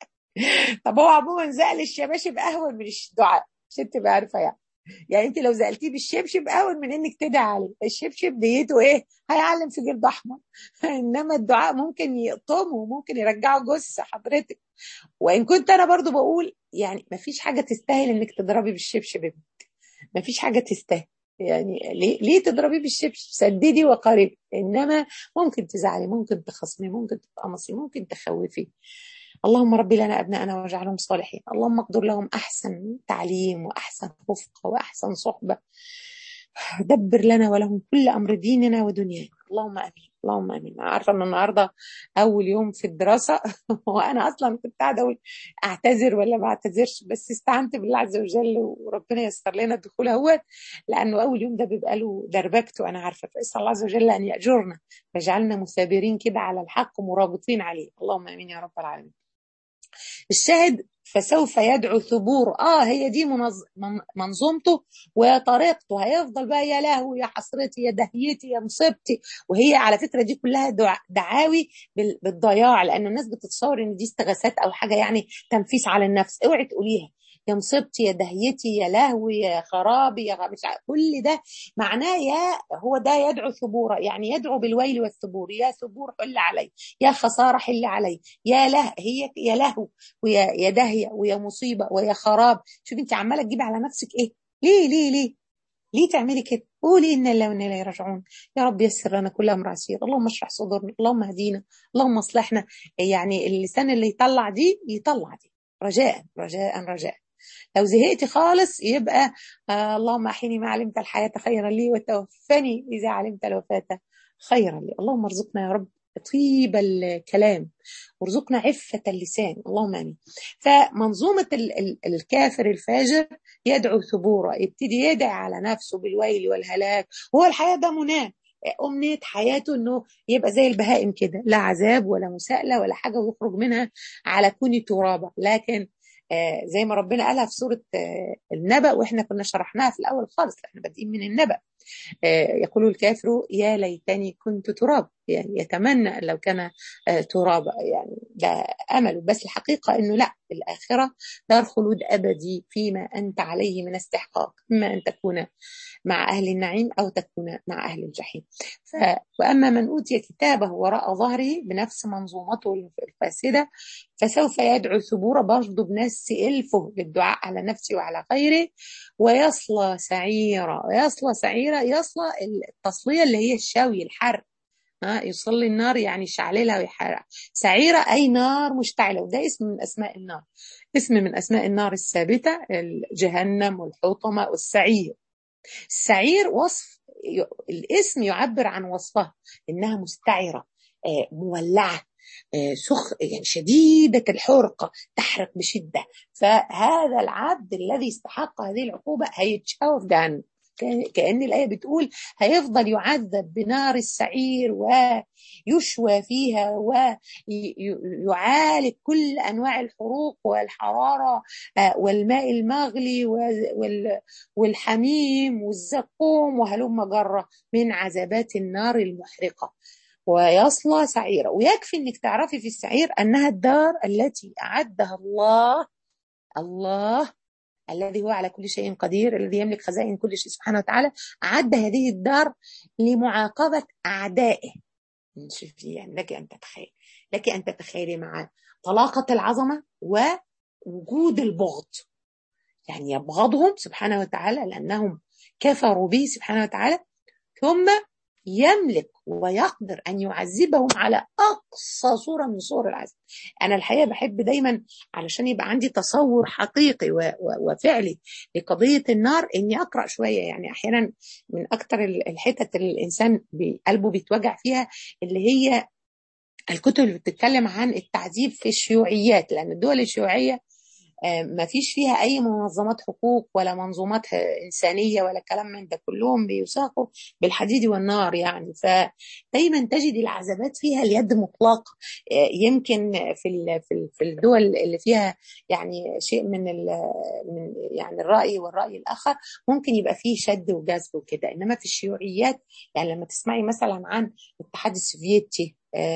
طب هو عموما زقل الشباشب اهون من الدعاء عشان تبقى عارفه يعني يعني انت لو زقلتيه بالشبشب اهون من انك تدعي عليه الشبشب ديته ايه هيعلم في جلد احمر انما الدعاء ممكن يقطمه ممكن يرجعه جثه حضرتك وان كنت انا برضو بقول يعني ما فيش حاجه تستاهل انك تضربي بالشبشب ابنك ما فيش حاجه تستاهل يعني ليه ليه تضربيه بالشبشب سددي وقاربي انما ممكن تزعلي ممكن تخصمي ممكن تتقمصي ممكن تخوفي اللهم ربي لنا أبناءنا واجعلهم صالحين اللهم اقدر لهم أحسن تعليم وأحسن رفقة وأحسن صحبة دبر لنا ولهم كل أمر ديننا ودنيانا اللهم آمين اللهم امين انا عارفه ان النهارده اول يوم في الدراسه وانا اصلا كنت قاعده اقول اعتذر ولا ما اعتذرش بس استعنت بالله عز وجل وربنا ييسر لنا الدخول اهوت لانه اول يوم ده بيبقى له دربكته انا عارفه فاسال الله عز وجل ان ياجرنا ويجعلنا مثابرين كده على الحق مرابطين عليه اللهم امين يا رب العالمين الشاهد فسوف يدعو ثبور اه هي دي منظ... منظومته وطريقته هيفضل بقى يا لهو يا حسرتي يا دهيتي يا مصيبتي وهي على فكره دي كلها دع... دعاوي بال... بالضياع لان الناس بتتصور ان دي استغاثات او حاجه يعني تنفيس على النفس اوعي تقوليها يا مصيبتي يا دهيتي يا لهوي يا خرابي يا مش كل ده معناه يا هو ده يدعو ثبورا يعني يدعو بالويل والثبور يا ثبور حل علي يا خساره حل علي يا له هي يا لهو ويا يا داهيه ويا مصيبه ويا خراب شوفي انت عماله تجيبي على نفسك ايه ليه ليه ليه ليه تعملي كده قولي ان الله وانا اليه راجعون يا رب يسر لنا كل امر عسير اللهم اشرح صدورنا اللهم اهدينا اللهم اصلحنا يعني اللسان اللي يطلع دي يطلع دي رجاء رجاء رجاء لو زهقت خالص يبقى آه اللهم احيني ما علمت الحياه خيرا لي وتوفني اذا علمت الوفاه خيرا لي اللهم ارزقنا يا رب طيب الكلام وارزقنا عفة اللسان اللهم امين فمنظومة الكافر الفاجر يدعو ثبورا يبتدي يدعي على نفسه بالويل والهلاك هو الحياة ده مناه أمنية حياته إنه يبقى زي البهائم كده لا عذاب ولا مساءلة ولا حاجة ويخرج منها على كون ترابة لكن آه زي ما ربنا قالها في سورة آه النبأ وإحنا كنا شرحناها في الأول خالص إحنا بادئين من النبأ آه يقول الكافر يا ليتني كنت تراب يعني يتمنى لو كان ترابا يعني ده أمله بس الحقيقة إنه لا الآخرة دار خلود أبدي فيما أنت عليه من استحقاق إما أن تكون مع أهل النعيم أو تكون مع أهل الجحيم ف... وأما من أوتي كتابه وراء ظهره بنفس منظومته الفاسدة فسوف يدعو ثبورا برضه بنفس ألفه للدعاء على نفسه وعلى غيره ويصلى سعيرا ويصلى سعيرا يصلى التصلية اللي هي الشوي الحرق ها يصلي النار يعني شعللها ويحرق سعيرة أي نار مشتعلة وده اسم من أسماء النار اسم من أسماء النار الثابتة جهنم والحطمة والسعير السعير وصف الاسم يعبر عن وصفها إنها مستعرة مولعة سخ يعني شديدة الحرقة تحرق بشدة فهذا العبد الذي استحق هذه العقوبة هيتشوى في جهنم كأن الآية بتقول هيفضل يعذب بنار السعير ويشوى فيها ويعالج كل أنواع الحروق والحرارة والماء المغلي والحميم والزقوم وهلم جرة من عذابات النار المحرقة ويصلى سعيرا ويكفي انك تعرفي في السعير انها الدار التي اعدها الله الله الذي هو على كل شيء قدير الذي يملك خزائن كل شيء سبحانه وتعالى أعد هذه الدار لمعاقبة أعدائه شوفي يعني لك أن تتخيل لك أن تتخيلي مع طلاقة العظمة ووجود البغض يعني يبغضهم سبحانه وتعالى لأنهم كفروا به سبحانه وتعالى ثم يملك ويقدر أن يعذبهم على أقصى صورة من صور العذاب أنا الحقيقة بحب دايما علشان يبقى عندي تصور حقيقي وفعلي لقضية النار إني أقرأ شوية يعني أحيانا من أكتر الحتت اللي الإنسان قلبه بيتوجع فيها اللي هي الكتب اللي بتتكلم عن التعذيب في الشيوعيات لأن الدول الشيوعية ما فيش فيها أي منظمات حقوق ولا منظومات إنسانية ولا كلام من ده كلهم بيساقوا بالحديد والنار يعني فدايما تجد العذابات فيها اليد مطلقة يمكن في في الدول اللي فيها يعني شيء من من يعني الرأي والرأي الآخر ممكن يبقى فيه شد وجذب وكده إنما في الشيوعيات يعني لما تسمعي مثلا عن الاتحاد السوفيتي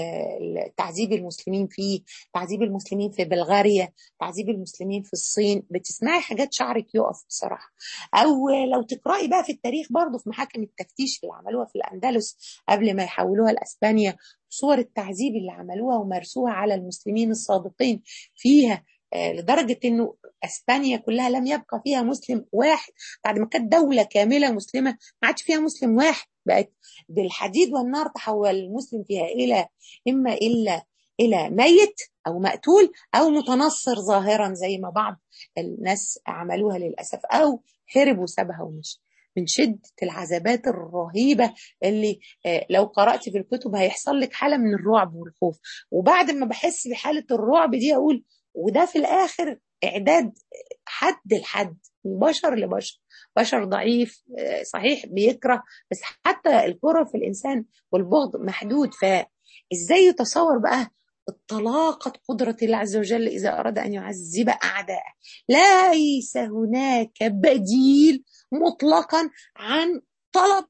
تعذيب المسلمين فيه تعذيب المسلمين في بلغاريا تعذيب المسلمين في الصين بتسمعي حاجات شعرك يقف بصراحة أو لو تقرأي بقى في التاريخ برضه في محاكم التفتيش اللي عملوها في الأندلس قبل ما يحولوها لأسبانيا صور التعذيب اللي عملوها ومارسوها على المسلمين الصادقين فيها لدرجة انه اسبانيا كلها لم يبقى فيها مسلم واحد بعد ما كانت دولة كاملة مسلمة ما عادش فيها مسلم واحد بقت بالحديد والنار تحول المسلم فيها الى اما الا الى ميت او مقتول او متنصر ظاهرا زي ما بعض الناس عملوها للاسف او هربوا سابها ومشي من شدة العذابات الرهيبة اللي لو قرأت في الكتب هيحصل لك حالة من الرعب والخوف وبعد ما بحس بحالة الرعب دي أقول وده في الآخر إعداد حد لحد بشر لبشر بشر ضعيف صحيح بيكره بس حتى الكره في الإنسان والبغض محدود فإزاي يتصور بقى الطلاقة قدرة الله عز وجل إذا أراد أن يعذب أعداءه ليس هناك بديل مطلقا عن طلب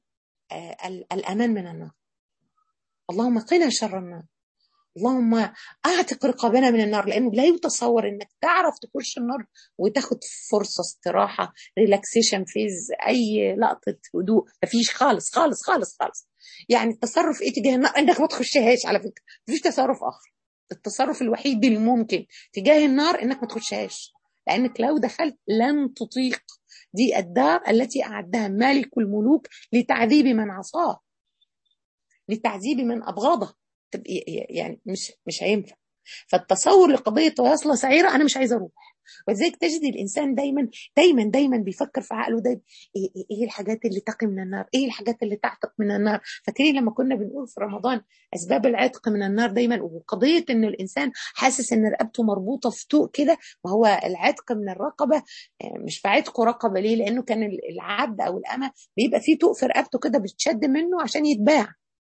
الأمان من النار اللهم قنا شر النار اللهم اعتق رقابنا من النار لانه لا يتصور انك تعرف تخش النار وتاخد فرصه استراحه ريلاكسيشن فيز اي لقطه هدوء مفيش خالص خالص خالص خالص يعني التصرف ايه تجاه النار انك ما تخشهاش على فكره مفيش تصرف اخر التصرف الوحيد الممكن تجاه النار انك ما تخشهاش لانك لو دخلت لن تطيق دي الدار التي اعدها مالك الملوك لتعذيب من عصاه لتعذيب من ابغضه يعني مش مش هينفع فالتصور لقضيه ويصلى سعيره انا مش عايزه اروح ولذلك تجد الانسان دايما دايما دايما بيفكر في عقله دايما ايه, إيه, إيه الحاجات اللي تقي من النار ايه الحاجات اللي تعتق من النار فاكرين لما كنا بنقول في رمضان اسباب العتق من النار دايما وقضيه ان الانسان حاسس ان رقبته مربوطه في طوق كده وهو العتق من الرقبه مش في عتقه رقبه ليه لانه كان العبد او الامه بيبقى فيه طوق في رقبته كده بتشد منه عشان يتباع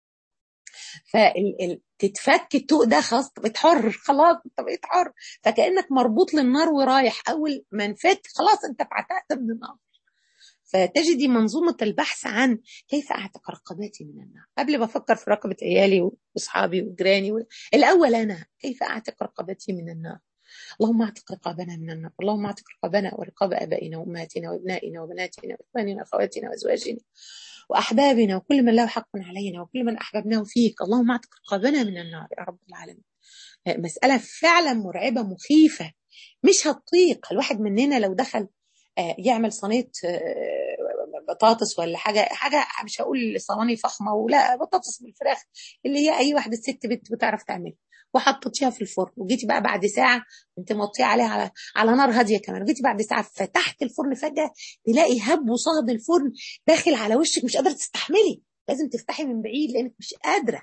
فتتفك الطوق ده خلاص بقيت حر خلاص انت بقيت حر فكانك مربوط للنار ورايح اول ما انفك خلاص انت اتعتقت من النار فتجدي منظومة البحث عن كيف أعتق رقباتي من النار قبل ما أفكر في رقبة عيالي وأصحابي وجيراني و... الأول أنا كيف أعتق رقبتي من النار اللهم اعتق رقابنا من النار اللهم اعتق رقابنا ورقاب ابائنا وامهاتنا وابنائنا وبناتنا واخواننا واخواتنا وازواجنا واحبابنا وكل من له حق علينا وكل من احببناه فيك اللهم اعتق رقابنا من النار يا رب العالمين مساله فعلا مرعبه مخيفه مش هتطيق الواحد مننا لو دخل يعمل صينيه بطاطس ولا حاجه حاجه مش هقول صواني فخمه ولا بطاطس بالفراخ اللي هي اي واحده ست بنت بتعرف تعملها وحطيتيها في الفرن وجيتي بقى بعد ساعه انت موطيه عليها على على نار هاديه كمان وجيتي بعد ساعه فتحت الفرن فجاه تلاقي هب وصهد الفرن داخل على وشك مش قادره تستحملي لازم تفتحي من بعيد لانك مش قادره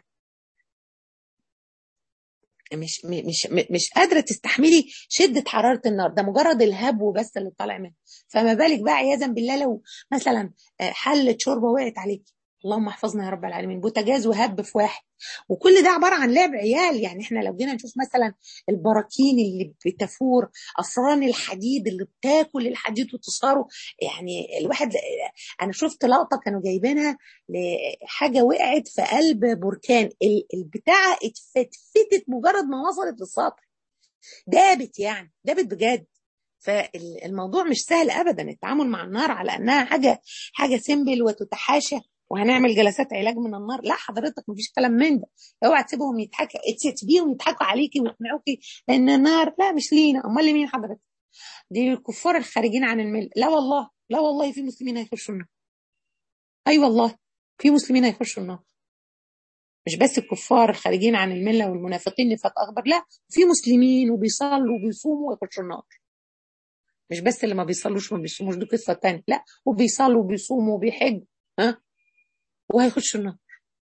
مش مش مش قادره تستحملي شده حراره النار ده مجرد الهبو بس اللي طالع منه فما بالك بقى عياذا بالله لو مثلا حله شوربه وقعت عليكي اللهم احفظنا يا رب العالمين بوتاجاز وهب في واحد وكل ده عباره عن لعب عيال يعني احنا لو جينا نشوف مثلا البراكين اللي بتفور افران الحديد اللي بتاكل الحديد وتصاره يعني الواحد انا شفت لقطه كانوا جايبينها لحاجه وقعت في قلب بركان البتاعه اتفتفتت مجرد ما وصلت للسطح دابت يعني دابت بجد فالموضوع مش سهل ابدا التعامل مع النار على انها حاجه حاجه سيمبل وتتحاشى وهنعمل جلسات علاج من النار لا حضرتك مفيش كلام من ده اوعى تسيبهم يضحكوا تسيبيهم يضحكوا عليكي ويقنعوكي ان النار لا مش لينا امال لمين حضرتك دي الكفار الخارجين عن المله لا والله لا والله في مسلمين هيخشوا النار اي أيوة والله في مسلمين هيخشوا النار مش بس الكفار الخارجين عن المله والمنافقين نفاق اكبر لا في مسلمين وبيصلوا وبيصوموا ويخشوا النار مش بس اللي ما بيصلوش وما بيصوموش دي قصه ثانيه لا وبيصلوا وبيصوموا وبيحجوا ها وهيخشوا النار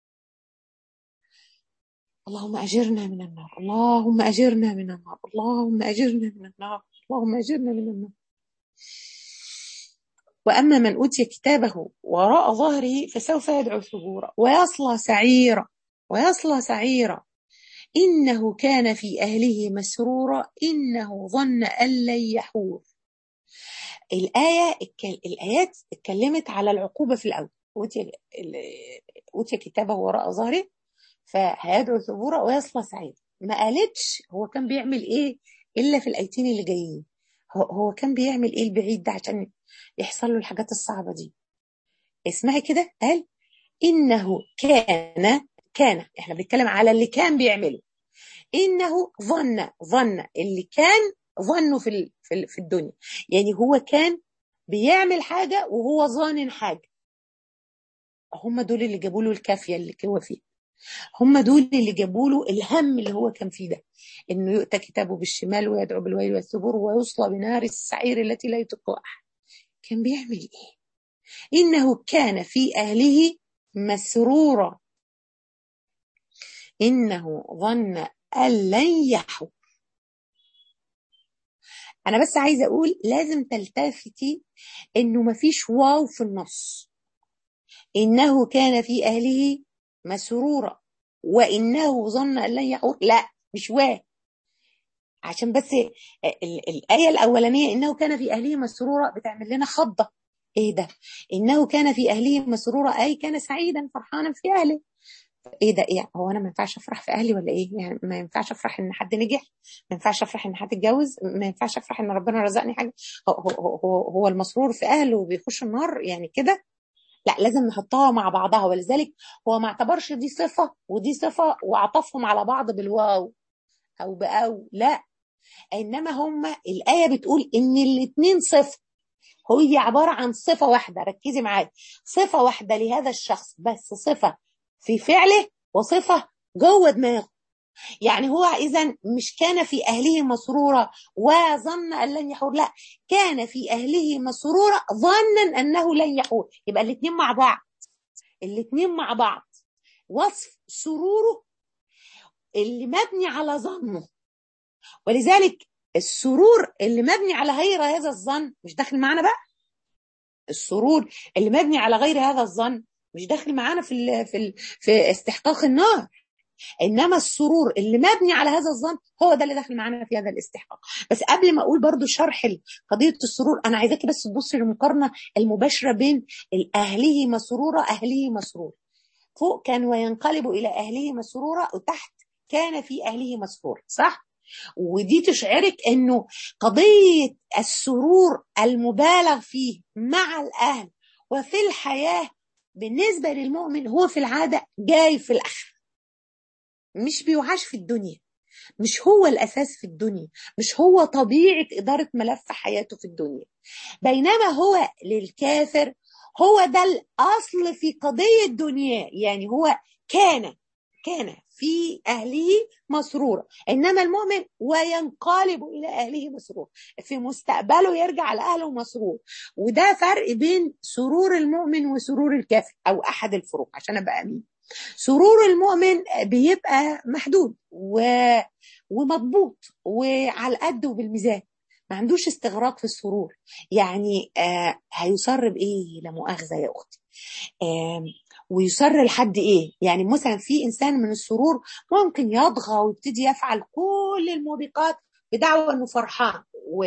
اللهم أجرنا من النار اللهم أجرنا من النار اللهم أجرنا من النار اللهم أجرنا من النار وأما من أوتي كتابه وراء ظهره فسوف يدعو ثبورا ويصلى سعيرا ويصلى سعيرا إنه كان في أهله مسرورا إنه ظن أن لن يحور الآية الآيات اتكلمت على العقوبة في الأول أوتي أوتي كتابه وراء ظهره فهيدعو ثبورا ويصلى سعيد ما قالتش هو كان بيعمل إيه إلا في الآيتين اللي جايين هو, هو كان بيعمل إيه البعيد ده عشان يحصل له الحاجات الصعبة دي اسمها كده قال إنه كان كان احنا بنتكلم على اللي كان بيعمله إنه ظن ظن اللي كان ظنه في في الدنيا يعني هو كان بيعمل حاجة وهو ظان حاجة هم دول اللي جابوا له الكافيه اللي هو فيها هم دول اللي جابوا له الهم اللي هو كان فيه ده انه يؤتى كتابه بالشمال ويدعو بالويل والثبور ويصلى بنار السعير التي لا يطيق احد كان بيعمل ايه انه كان في اهله مسرورا انه ظن ان لن يحور انا بس عايزه اقول لازم تلتفتي انه مفيش واو في النص إنه كان في أهله مسرورا وإنه ظن أن لن يحور لا مش واه عشان بس الآية الأولانية إنه كان في أهله مسرورا بتعمل لنا خضة إيه ده إنه كان في أهله مسرورا أي كان سعيدا فرحانا في أهله ايه ده ايه هو انا ما ينفعش افرح في اهلي ولا ايه يعني ما ينفعش افرح ان حد نجح ما ينفعش افرح ان حد اتجوز ما ينفعش افرح ان ربنا رزقني حاجه هو هو هو, هو المسرور في اهله وبيخش النار يعني كده لا لازم نحطها مع بعضها ولذلك هو ما اعتبرش دي صفة ودي صفة وعطفهم على بعض بالواو أو بأو لا إنما هم الآية بتقول إن الاتنين صفة هي عبارة عن صفة واحدة ركزي معايا صفة واحدة لهذا الشخص بس صفة في فعله وصفة جوه دماغه يعني هو اذا مش كان في اهله مسرورا وظن ان لن يحور لا كان في اهله مسرورا ظنا انه لن يحور يبقى الاثنين مع بعض الاثنين مع بعض وصف سروره اللي مبني على ظنه ولذلك السرور اللي مبني على غير هذا الظن مش داخل معانا بقى السرور اللي مبني على غير هذا الظن مش داخل معانا في ال في ال في استحقاق النار انما السرور اللي مبني على هذا الظن هو ده اللي داخل معانا في هذا الاستحقاق بس قبل ما اقول برضو شرح قضيه السرور انا عايزاكي بس تبصي للمقارنه المباشره بين اهله مسروره اهله مسرور فوق كان وينقلب الى اهله مسرورا وتحت كان في اهله مسرور صح ودي تشعرك انه قضيه السرور المبالغ فيه مع الاهل وفي الحياه بالنسبه للمؤمن هو في العاده جاي في الاخر مش بيوعاش في الدنيا مش هو الاساس في الدنيا مش هو طبيعه اداره ملف حياته في الدنيا بينما هو للكافر هو ده الاصل في قضيه دنياه يعني هو كان كان في اهله مسرورا انما المؤمن وينقلب الى اهله مسرور في مستقبله يرجع لاهله مسرور وده فرق بين سرور المؤمن وسرور الكافر او احد الفروق عشان ابقى امين سرور المؤمن بيبقى محدود و... ومضبوط وعلى القد وبالميزان ما عندوش استغراق في السرور يعني آه هيصر بايه لا مؤاخذه يا اختي آه ويصر لحد ايه يعني مثلا في انسان من السرور ممكن يطغى ويبتدي يفعل كل الموبقات بدعوى انه فرحان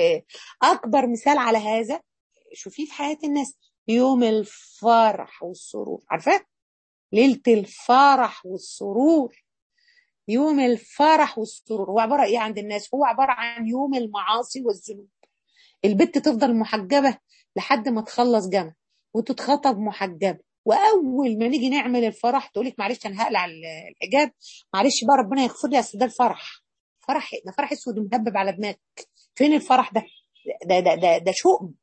واكبر مثال على هذا شوفيه في حياه الناس يوم الفرح والسرور عارفاه ليله الفرح والسرور يوم الفرح والسرور هو عباره ايه عند الناس هو عباره عن يوم المعاصي والذنوب البنت تفضل محجبه لحد ما تخلص جامعه وتتخطب محجبه واول ما نيجي نعمل الفرح تقول لك معلش انا هقلع الحجاب معلش بقى ربنا يغفر لي اصل ده الفرح فرح ده فرح اسود مهبب على دماغك فين الفرح ده ده ده ده, ده شؤم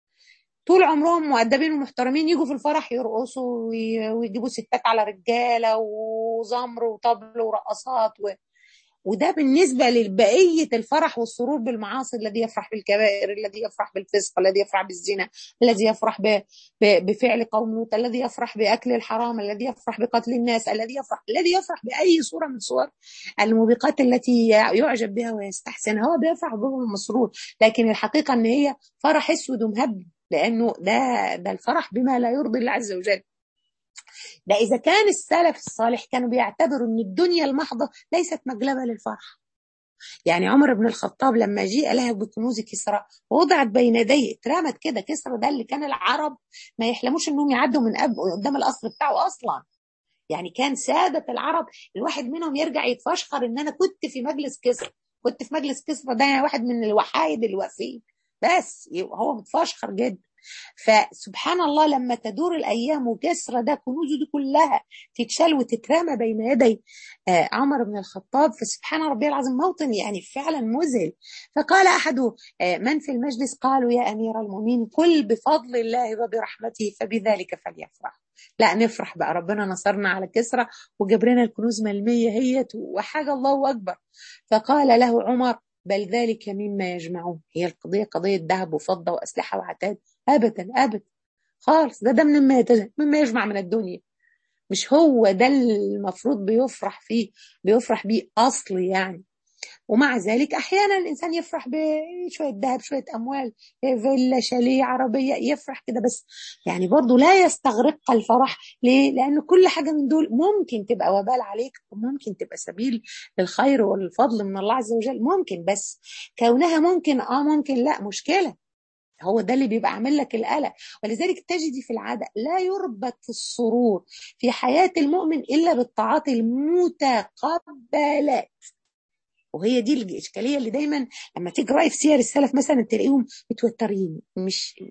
طول عمرهم مؤدبين ومحترمين يجوا في الفرح يرقصوا ويجيبوا ستات على رجاله وزمر وطبل ورقصات و... وده بالنسبه لبقيه الفرح والسرور بالمعاصي الذي يفرح بالكبائر الذي يفرح بالفسق الذي يفرح بالزنا الذي يفرح ب... ب... بفعل قوم لوط الذي يفرح باكل الحرام الذي يفرح بقتل الناس الذي يفرح الذي يفرح باي صوره من صور الموبقات التي يعجب بها ويستحسن هو بيفرح به مسرور لكن الحقيقه ان هي فرح اسود ومهبب لانه ده ده الفرح بما لا يرضي الله عز وجل ده إذا كان السلف الصالح كانوا بيعتبروا أن الدنيا المحضة ليست مجلبة للفرح يعني عمر بن الخطاب لما جيء له بكنوز كسرى وضعت بين يديه اترمت كده كسرى ده اللي كان العرب ما يحلموش انهم يعدوا من أب قدام القصر بتاعه اصلا يعني كان سادة العرب الواحد منهم يرجع يتفشخر ان انا كنت في مجلس كسرى كنت في مجلس كسرى ده واحد من الوحايد الوفيين بس هو متفشخر جدا فسبحان الله لما تدور الايام وكسرى ده كنوزه دي كلها تتشال وتترمى بين يدي آه عمر بن الخطاب فسبحان ربي العظيم موطن يعني فعلا مذهل فقال احد آه من في المجلس قالوا يا امير المؤمنين قل بفضل الله وبرحمته فبذلك فليفرح لا نفرح بقى ربنا نصرنا على كسرى وجاب لنا الكنوز ملميه هي وحاجه الله اكبر فقال له عمر بل ذلك مما يجمعون هي القضيه قضيه ذهب وفضه واسلحه وعتاد ابدا ابدا خالص ده ده مما مما يجمع من الدنيا مش هو ده المفروض بيفرح فيه بيفرح بيه اصل يعني ومع ذلك احيانا الانسان يفرح بشويه ذهب شويه اموال فيلا شاليه عربيه يفرح كده بس يعني برضه لا يستغرق الفرح ليه؟ لان كل حاجه من دول ممكن تبقى وبال عليك وممكن تبقى سبيل للخير والفضل من الله عز وجل ممكن بس كونها ممكن اه ممكن لا مشكله هو ده اللي بيبقى عامل لك القلق ولذلك تجدي في العاده لا يربط السرور في حياه المؤمن الا بالطاعات المتقبلات وهي دي الاشكاليه اللي دايما لما تقراي في سير السلف مثلا تلاقيهم متوترين مش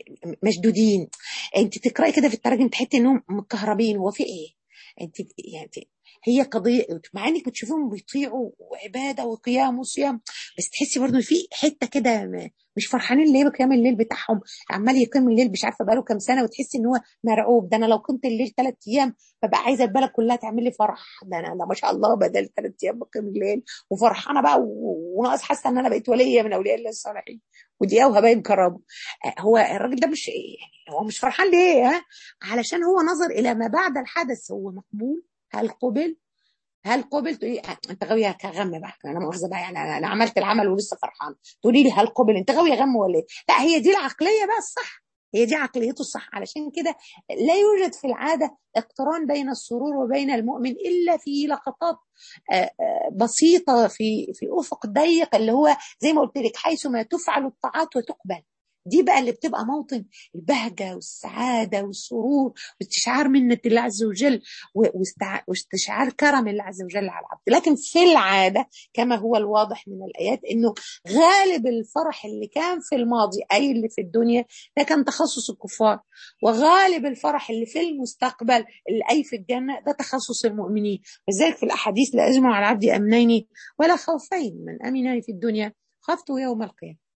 مشدودين انت تقراي كده في التراجم تحسي انهم متكهربين هو في ايه؟ انت يعني هي قضيه مع انك بتشوفيهم بيطيعوا وعباده وقيام وصيام بس تحسي برضه في حته كده م- مش فرحانين ليه بقيام الليل بتاعهم عمال يقيم الليل مش عارفه بقاله كام سنه وتحسي ان هو مرعوب ده انا لو قمت الليل ثلاث ايام ببقى عايزه البلد كلها تعمل لي فرح ده انا ده ما شاء الله بدل ثلاث ايام بقيم الليل وفرحانه بقى و- وناقص حاسه ان انا بقيت وليه من اولياء الله الصالحين ودي اوها باين كرامه آه، هو الراجل ده مش يعني هو مش فرحان ليه ها علشان هو نظر الى ما بعد الحدث هو مقبول هل قبل هل قبل تقولي آه، انت غاويه كغم بقى انا مؤاخذه بقى يعني انا أنا عملت العمل ولسه فرحان تقولي لي هل قبل انت غاويه غم ولا ايه لا هي دي العقليه بقى الصح هي دي عقليته الصح علشان كده لا يوجد في العاده اقتران بين السرور وبين المؤمن الا في لقطات آه، آه، بسيطه في في افق ضيق اللي هو زي ما قلت لك حيث ما تفعل الطاعات وتقبل دي بقى اللي بتبقى موطن البهجه والسعاده والسرور واستشعار منه الله عز وجل و- واستع- واستشعار كرم الله عز وجل على العبد لكن في العاده كما هو الواضح من الايات انه غالب الفرح اللي كان في الماضي اي اللي في الدنيا ده كان تخصص الكفار وغالب الفرح اللي في المستقبل اللي اي في الجنه ده تخصص المؤمنين لذلك في الاحاديث لا اجمع على العبد امنين ولا خوفين من امنين في الدنيا خفته يوم القيامه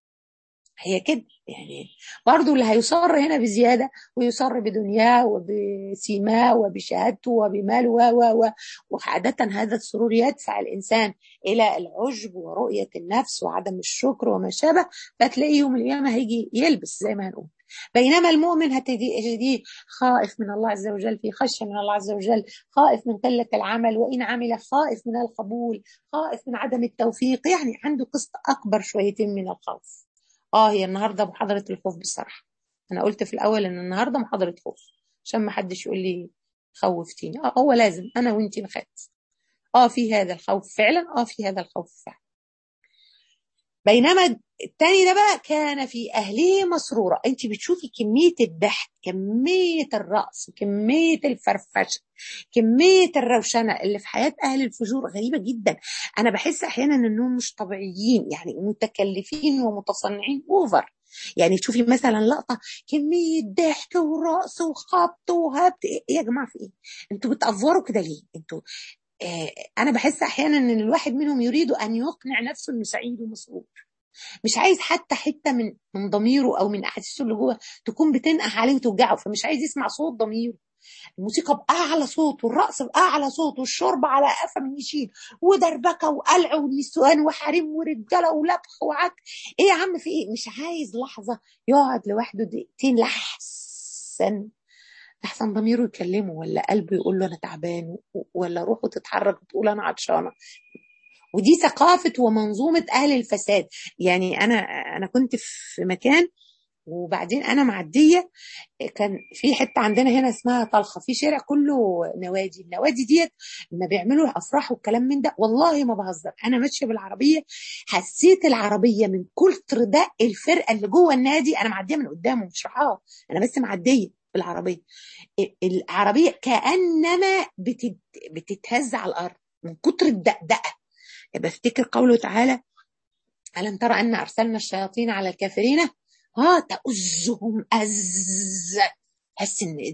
هي كده يعني برضو اللي هيصر هنا بزيادة ويصر بدنياه وبسيماه وبشهادته وبماله و و و وعادة هذا السرور يدفع الإنسان إلى العجب ورؤية النفس وعدم الشكر وما شابه فتلاقيه يوم القيامة هيجي يلبس زي ما هنقول بينما المؤمن هتجديه خائف من الله عز وجل في خشية من الله عز وجل خائف من قلة العمل وإن عمل خائف من القبول خائف من عدم التوفيق يعني عنده قسط أكبر شويتين من الخوف اه هي النهارده محاضرة الخوف بصراحة انا قلت في الاول ان النهارده محاضرة خوف عشان ما حدش يقول لي خوفتيني اه هو لازم انا وانتي نخاف اه في هذا الخوف فعلا اه في هذا الخوف فعلا بينما التاني ده بقى كان في اهله مسرورة انت بتشوفي كمية الضحك كمية الرقص كمية الفرفشة كمية الروشنة اللي في حياة اهل الفجور غريبة جدا انا بحس احيانا انهم مش طبيعيين يعني متكلفين ومتصنعين اوفر يعني تشوفي مثلا لقطة كمية ضحك ورقص وخبط وهبط ايه يا جماعة في ايه انتوا بتأفوروا كده ليه انتوا آه انا بحس احيانا ان الواحد منهم يريد ان يقنع نفسه انه سعيد ومسرور مش عايز حتى حته من من ضميره او من احاسيسه اللي جوه تكون بتنقح عليه وتوجعه فمش عايز يسمع صوت ضميره الموسيقى بأعلى صوت والرقص بأعلى صوت والشرب على قفا من يشيل ودربكة وقلع ونسوان وحريم ورجالة ولبخ وعك ايه يا عم في ايه مش عايز لحظة يقعد لوحده دقيقتين لحسن لحسن ضميره يكلمه ولا قلبه يقول له انا تعبان ولا روحه تتحرك وتقول انا عطشانة ودي ثقافة ومنظومة أهل الفساد يعني أنا أنا كنت في مكان وبعدين أنا معدية كان في حتة عندنا هنا اسمها طلخة في شارع كله نوادي النوادي ديت لما بيعملوا أفراح والكلام من ده والله ما بهزر أنا ماشية بالعربية حسيت العربية من كتر دق الفرقة اللي جوه النادي أنا معدية من قدامه مش راحاه أنا بس معدية بالعربية العربية كأنما بتت... بتتهز على الأرض من كتر الدقدقة بفتكر قوله تعالى ألم ترى أن أرسلنا الشياطين على الكافرين ها تأزهم أز حس إن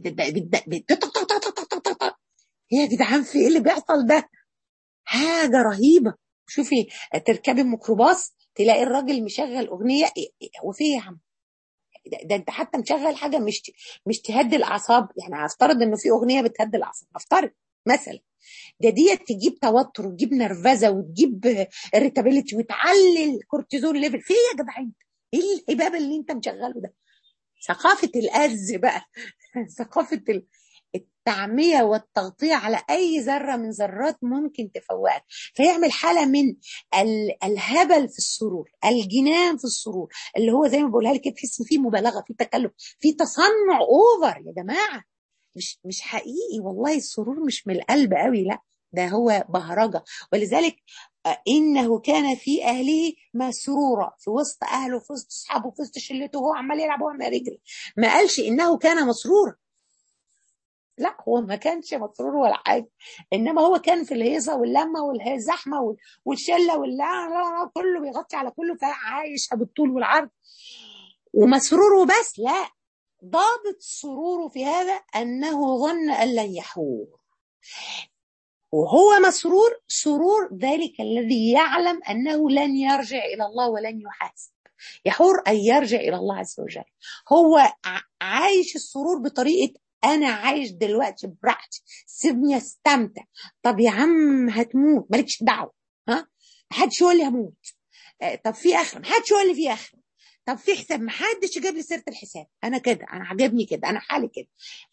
يا جدعان في إيه اللي بيحصل ده حاجة رهيبة شوفي تركبي ميكروباص تلاقي الراجل مشغل أغنية هو في يا عم ده, ده انت حتى مشغل حاجه مش مش تهدي الاعصاب يعني هفترض انه في اغنيه بتهدي الاعصاب هفترض مثلا ده ديت تجيب توتر وتجيب نرفزه وتجيب اريتابيلتي وتعلي الكورتيزون ليفل في ايه يا جدعان ايه الهباب اللي انت مشغله ده ثقافه الاز بقى ثقافه التعميه والتغطيه على اي ذره من ذرات ممكن تفوقك فيعمل حاله من الهبل في السرور الجنان في السرور اللي هو زي ما بقولها لك تحس فيه مبالغه في تكلف في تصنع اوفر يا جماعه مش مش حقيقي والله السرور مش من القلب قوي لا ده هو بهرجة ولذلك إنه كان في أهله مسرورا في وسط أهله في وسط أصحابه في وسط شلته وهو عمال يلعب وهو عمال يجري ما قالش إنه كان مسرورا لا هو ما كانش مسرور ولا حاجة إنما هو كان في الهيصة واللمة والزحمة والشلة واللا كله بيغطي على كله فعايشها بالطول والعرض ومسرور وبس لا ضابط سروره في هذا أنه ظن أن لن يحور وهو مسرور سرور ذلك الذي يعلم انه لن يرجع الى الله ولن يحاسب يحور ان يرجع الى الله عز وجل هو عايش السرور بطريقه انا عايش دلوقتي براحتي سيبني استمتع طب يا عم هتموت مالكش دعوه ها محدش يقول لي هموت طب في اخره محدش يقول لي في اخره طب في حساب محدش يجيب لي سيره الحساب انا كده انا عاجبني كده انا حالي كده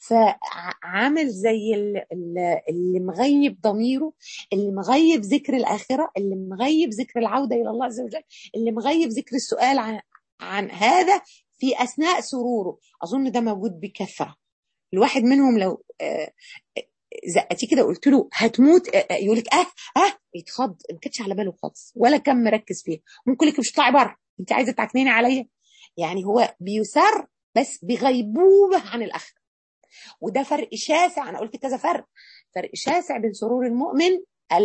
فعامل زي اللي مغيب ضميره اللي مغيب ذكر الاخره اللي مغيب ذكر العوده الى الله عز وجل اللي مغيب ذكر السؤال عن عن هذا في اثناء سروره اظن ده موجود بكثره الواحد منهم لو زقتيه كده قلت له هتموت يقول لك اه اه يتخض ما كانتش على باله خالص ولا كان مركز فيها ممكن لك مش تطلعي بره انت عايزه تعكنيني عليا يعني هو بيسر بس بغيبوبه عن الاخره وده فرق شاسع انا قلت كذا فرق فرق شاسع بين سرور المؤمن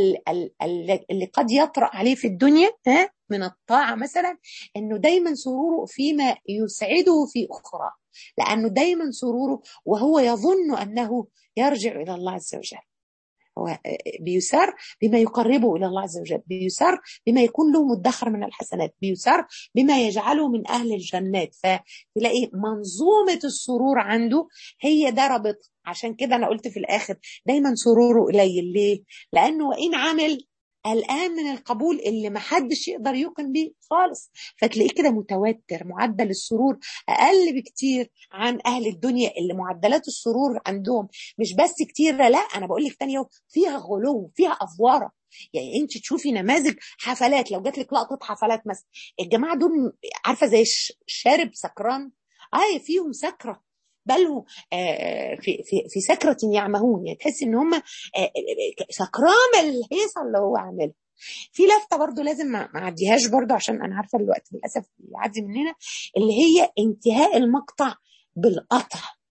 اللي قد يطرأ عليه في الدنيا ها من الطاعة مثلا انه دايما سروره فيما يسعده في اخرى لانه دايما سروره وهو يظن انه يرجع الى الله عز وجل هو بيسر بما يقربه الى الله عز وجل بيسر بما يكون له مدخر من الحسنات بيسر بما يجعله من اهل الجنات فتلاقي منظومه السرور عنده هي ده رابط عشان كده انا قلت في الاخر دايما سروره قليل ليه لانه وان عمل قلقان من القبول اللي ما حدش يقدر يوقن بيه خالص فتلاقيه كده متوتر معدل السرور اقل بكتير عن اهل الدنيا اللي معدلات السرور عندهم مش بس كتير لا انا بقول لك تاني فيها غلو فيها افواره يعني انت تشوفي نماذج حفلات لو جات لك لقطه حفلات مثلا الجماعه دول عارفه زي الشارب سكران اه فيهم سكره بل في في في سكرة يعمهون يعني تحس ان هم سكران الهيصه اللي هو عاملها في لفته برضو لازم ما اعديهاش برضو عشان انا عارفه الوقت للاسف بيعدي مننا اللي هي انتهاء المقطع بالقطع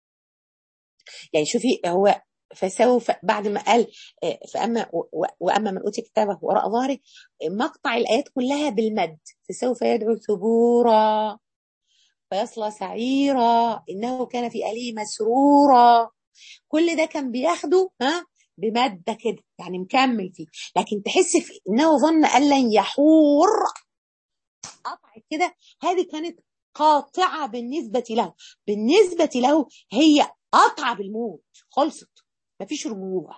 يعني شوفي هو فسوف بعد ما قال فاما واما من اوتي كتابه وراء ظهره مقطع الايات كلها بالمد فسوف يدعو ثبورا فيصلى سعيرا انه كان في اهله مسرورا كل ده كان بياخده ها بماده كده يعني مكمل فيه لكن تحس في انه ظن ان لن يحور قطع كده هذه كانت قاطعه بالنسبه له بالنسبه له هي قطعه بالموت خلصت مفيش رجوع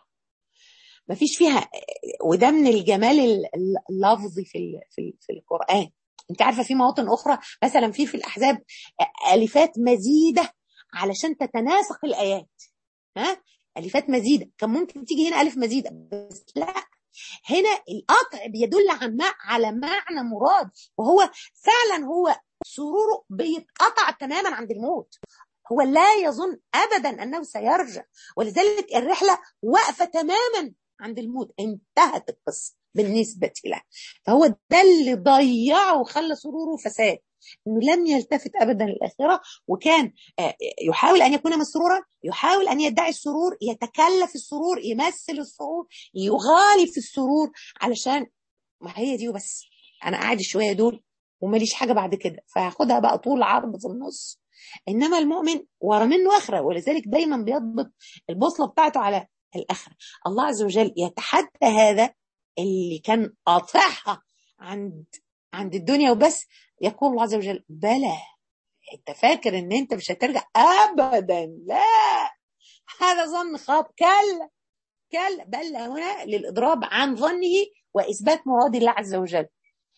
مفيش فيها وده من الجمال اللفظي في في في القران انت عارفه في مواطن اخرى مثلا في في الاحزاب الفات مزيده علشان تتناسق الايات ها الفات مزيده كان ممكن تيجي هنا الف مزيده بس لا هنا القطع بيدل عن على معنى مراد وهو فعلا هو سروره بيتقطع تماما عند الموت هو لا يظن ابدا انه سيرجع ولذلك الرحله واقفه تماما عند الموت انتهت القصه بالنسبة له فهو ده اللي ضيعه وخلى سروره فساد انه لم يلتفت ابدا للاخره وكان يحاول ان يكون مسرورا يحاول ان يدعي السرور يتكلف السرور يمثل السرور يغالي في السرور علشان ما هي دي وبس انا قاعد شويه دول وماليش حاجه بعد كده فهاخدها بقى طول عرض في النص انما المؤمن ورا منه اخره ولذلك دايما بيضبط البوصله بتاعته على الاخره الله عز وجل يتحدى هذا اللي كان قاطعها عند عند الدنيا وبس يقول الله عز وجل بلى انت فاكر ان انت مش هترجع ابدا لا هذا ظن خاطئ كلا كلا بل هنا للاضراب عن ظنه واثبات مراد الله عز وجل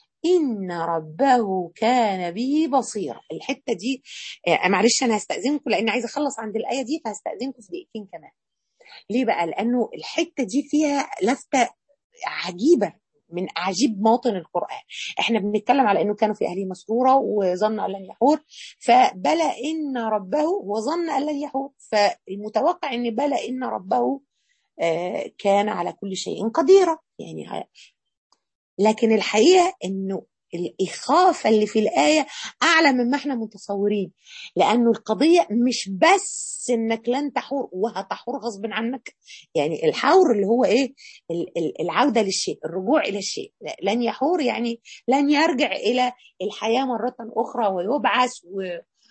ان ربه كان به بصيرا الحته دي معلش انا هستاذنكم لان عايزه اخلص عند الايه دي فهستاذنكم في دقيقتين كمان ليه بقى لانه الحته دي فيها لفته عجيبه من عجيب موطن القرآن احنا بنتكلم على انه كانوا في اهله مسرورة وظن ان لن يحور فبلى ان ربه وظن ان لن يحور فالمتوقع ان بلى ان ربه كان على كل شيء قديرا يعني لكن الحقيقة انه الإخافة اللي في الآية أعلى مما احنا متصورين لأنه القضية مش بس إنك لن تحور وهتحور غصب عنك يعني الحور اللي هو إيه العودة للشيء الرجوع إلى الشيء لن يحور يعني لن يرجع إلى الحياة مرة أخرى ويبعث و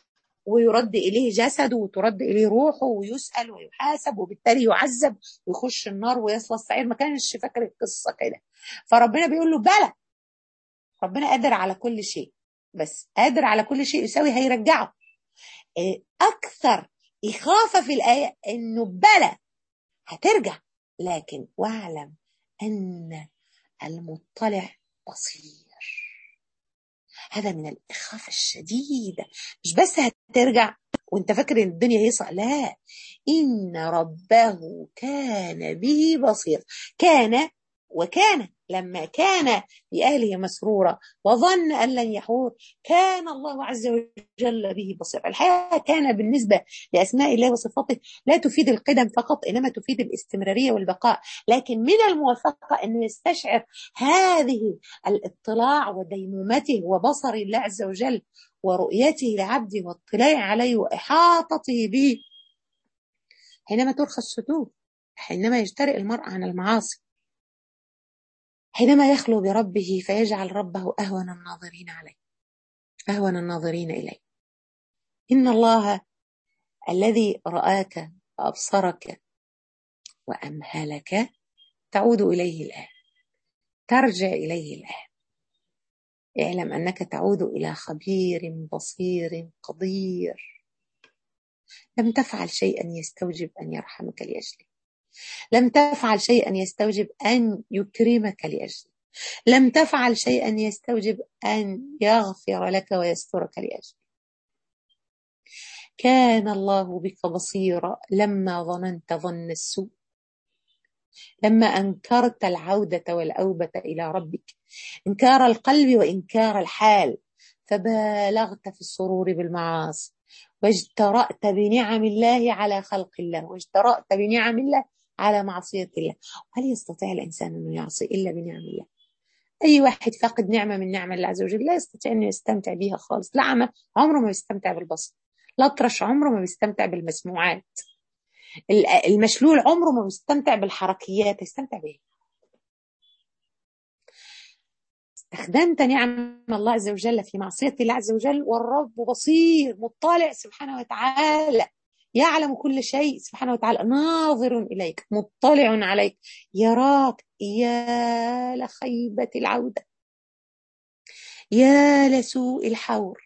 ويرد إليه جسده وترد إليه روحه ويسأل ويحاسب وبالتالي يعذب ويخش النار ويصل السعير ما كانش فاكر القصة كده فربنا بيقول له بلى ربنا قادر على كل شيء بس قادر على كل شيء يساوي هيرجعه أكثر إخافة في الآية إنه بلى هترجع لكن واعلم أن المطلع بصير هذا من الإخافة الشديدة مش بس هترجع وانت فاكر ان الدنيا هيصع لا إن ربه كان به بصير كان وكان لما كان بأهله مسرورا وظن أن لن يحور كان الله عز وجل به بصيرا الحقيقة كان بالنسبة لأسماء الله وصفاته لا تفيد القدم فقط إنما تفيد الاستمرارية والبقاء لكن من الموافقة أنه يستشعر هذه الاطلاع وديمومته وبصر الله عز وجل ورؤيته لعبده واطلاع عليه وإحاطته به حينما ترخى السدود حينما يجترئ المرء عن المعاصي حينما يخلو بربه فيجعل ربه أهون الناظرين عليه أهون الناظرين إليه إن الله الذي رآك وأبصرك وأمهلك تعود إليه الآن ترجع إليه الآن اعلم أنك تعود إلى خبير بصير قدير لم تفعل شيئا يستوجب أن يرحمك لأجله لم تفعل شيئا يستوجب أن يكرمك لأجله لم تفعل شيئا يستوجب أن يغفر لك ويسترك لأجله كان الله بك بصيرا لما ظننت ظن السوء لما أنكرت العودة والأوبة إلى ربك إنكار القلب وإنكار الحال فبالغت في السرور بالمعاصي واجترأت بنعم الله على خلق الله واجترأت بنعم الله على معصية الله هل يستطيع الإنسان أنه يعصي إلا بنعم الله أي واحد فاقد نعمة من نعم الله عز وجل لا يستطيع أنه يستمتع بها خالص لا عمره ما يستمتع بالبصر الأطرش عمره ما بيستمتع بالمسموعات المشلول عمره ما بيستمتع بالحركيات يستمتع بإيه استخدمت نعم الله عز وجل في معصية الله عز وجل والرب بصير مطلع سبحانه وتعالى يعلم كل شيء سبحانه وتعالى ناظر إليك مطلع عليك يراك يا لخيبة العودة يا لسوء الحور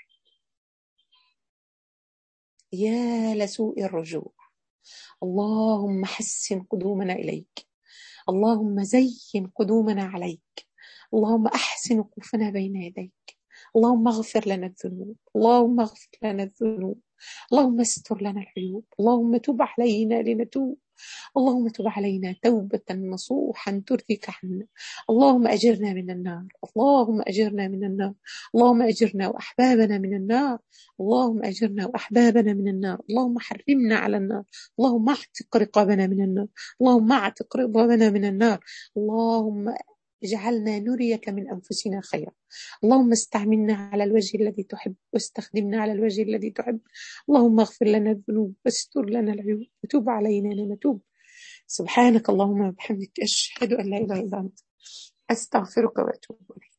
يا لسوء الرجوع اللهم حسن قدومنا إليك اللهم زين قدومنا عليك اللهم أحسن وقوفنا بين يديك اللهم اغفر لنا الذنوب اللهم اغفر لنا الذنوب اللهم استر لنا العيوب اللهم تب علينا لنتوب اللهم تب علينا توبة نصوحا ترضيك عنا اللهم أجرنا من النار اللهم أجرنا من النار اللهم أجرنا وأحبابنا من النار اللهم أجرنا وأحبابنا من النار اللهم حرمنا على النار اللهم اعتق رقابنا من النار اللهم اعتق رقابنا من النار اللهم اجعلنا نريك من أنفسنا خيرا اللهم استعملنا على الوجه الذي تحب واستخدمنا على الوجه الذي تحب اللهم اغفر لنا الذنوب واستر لنا العيوب وتوب علينا لنتوب سبحانك اللهم وبحمدك أشهد أن لا إله إلا أنت أستغفرك وأتوب إليك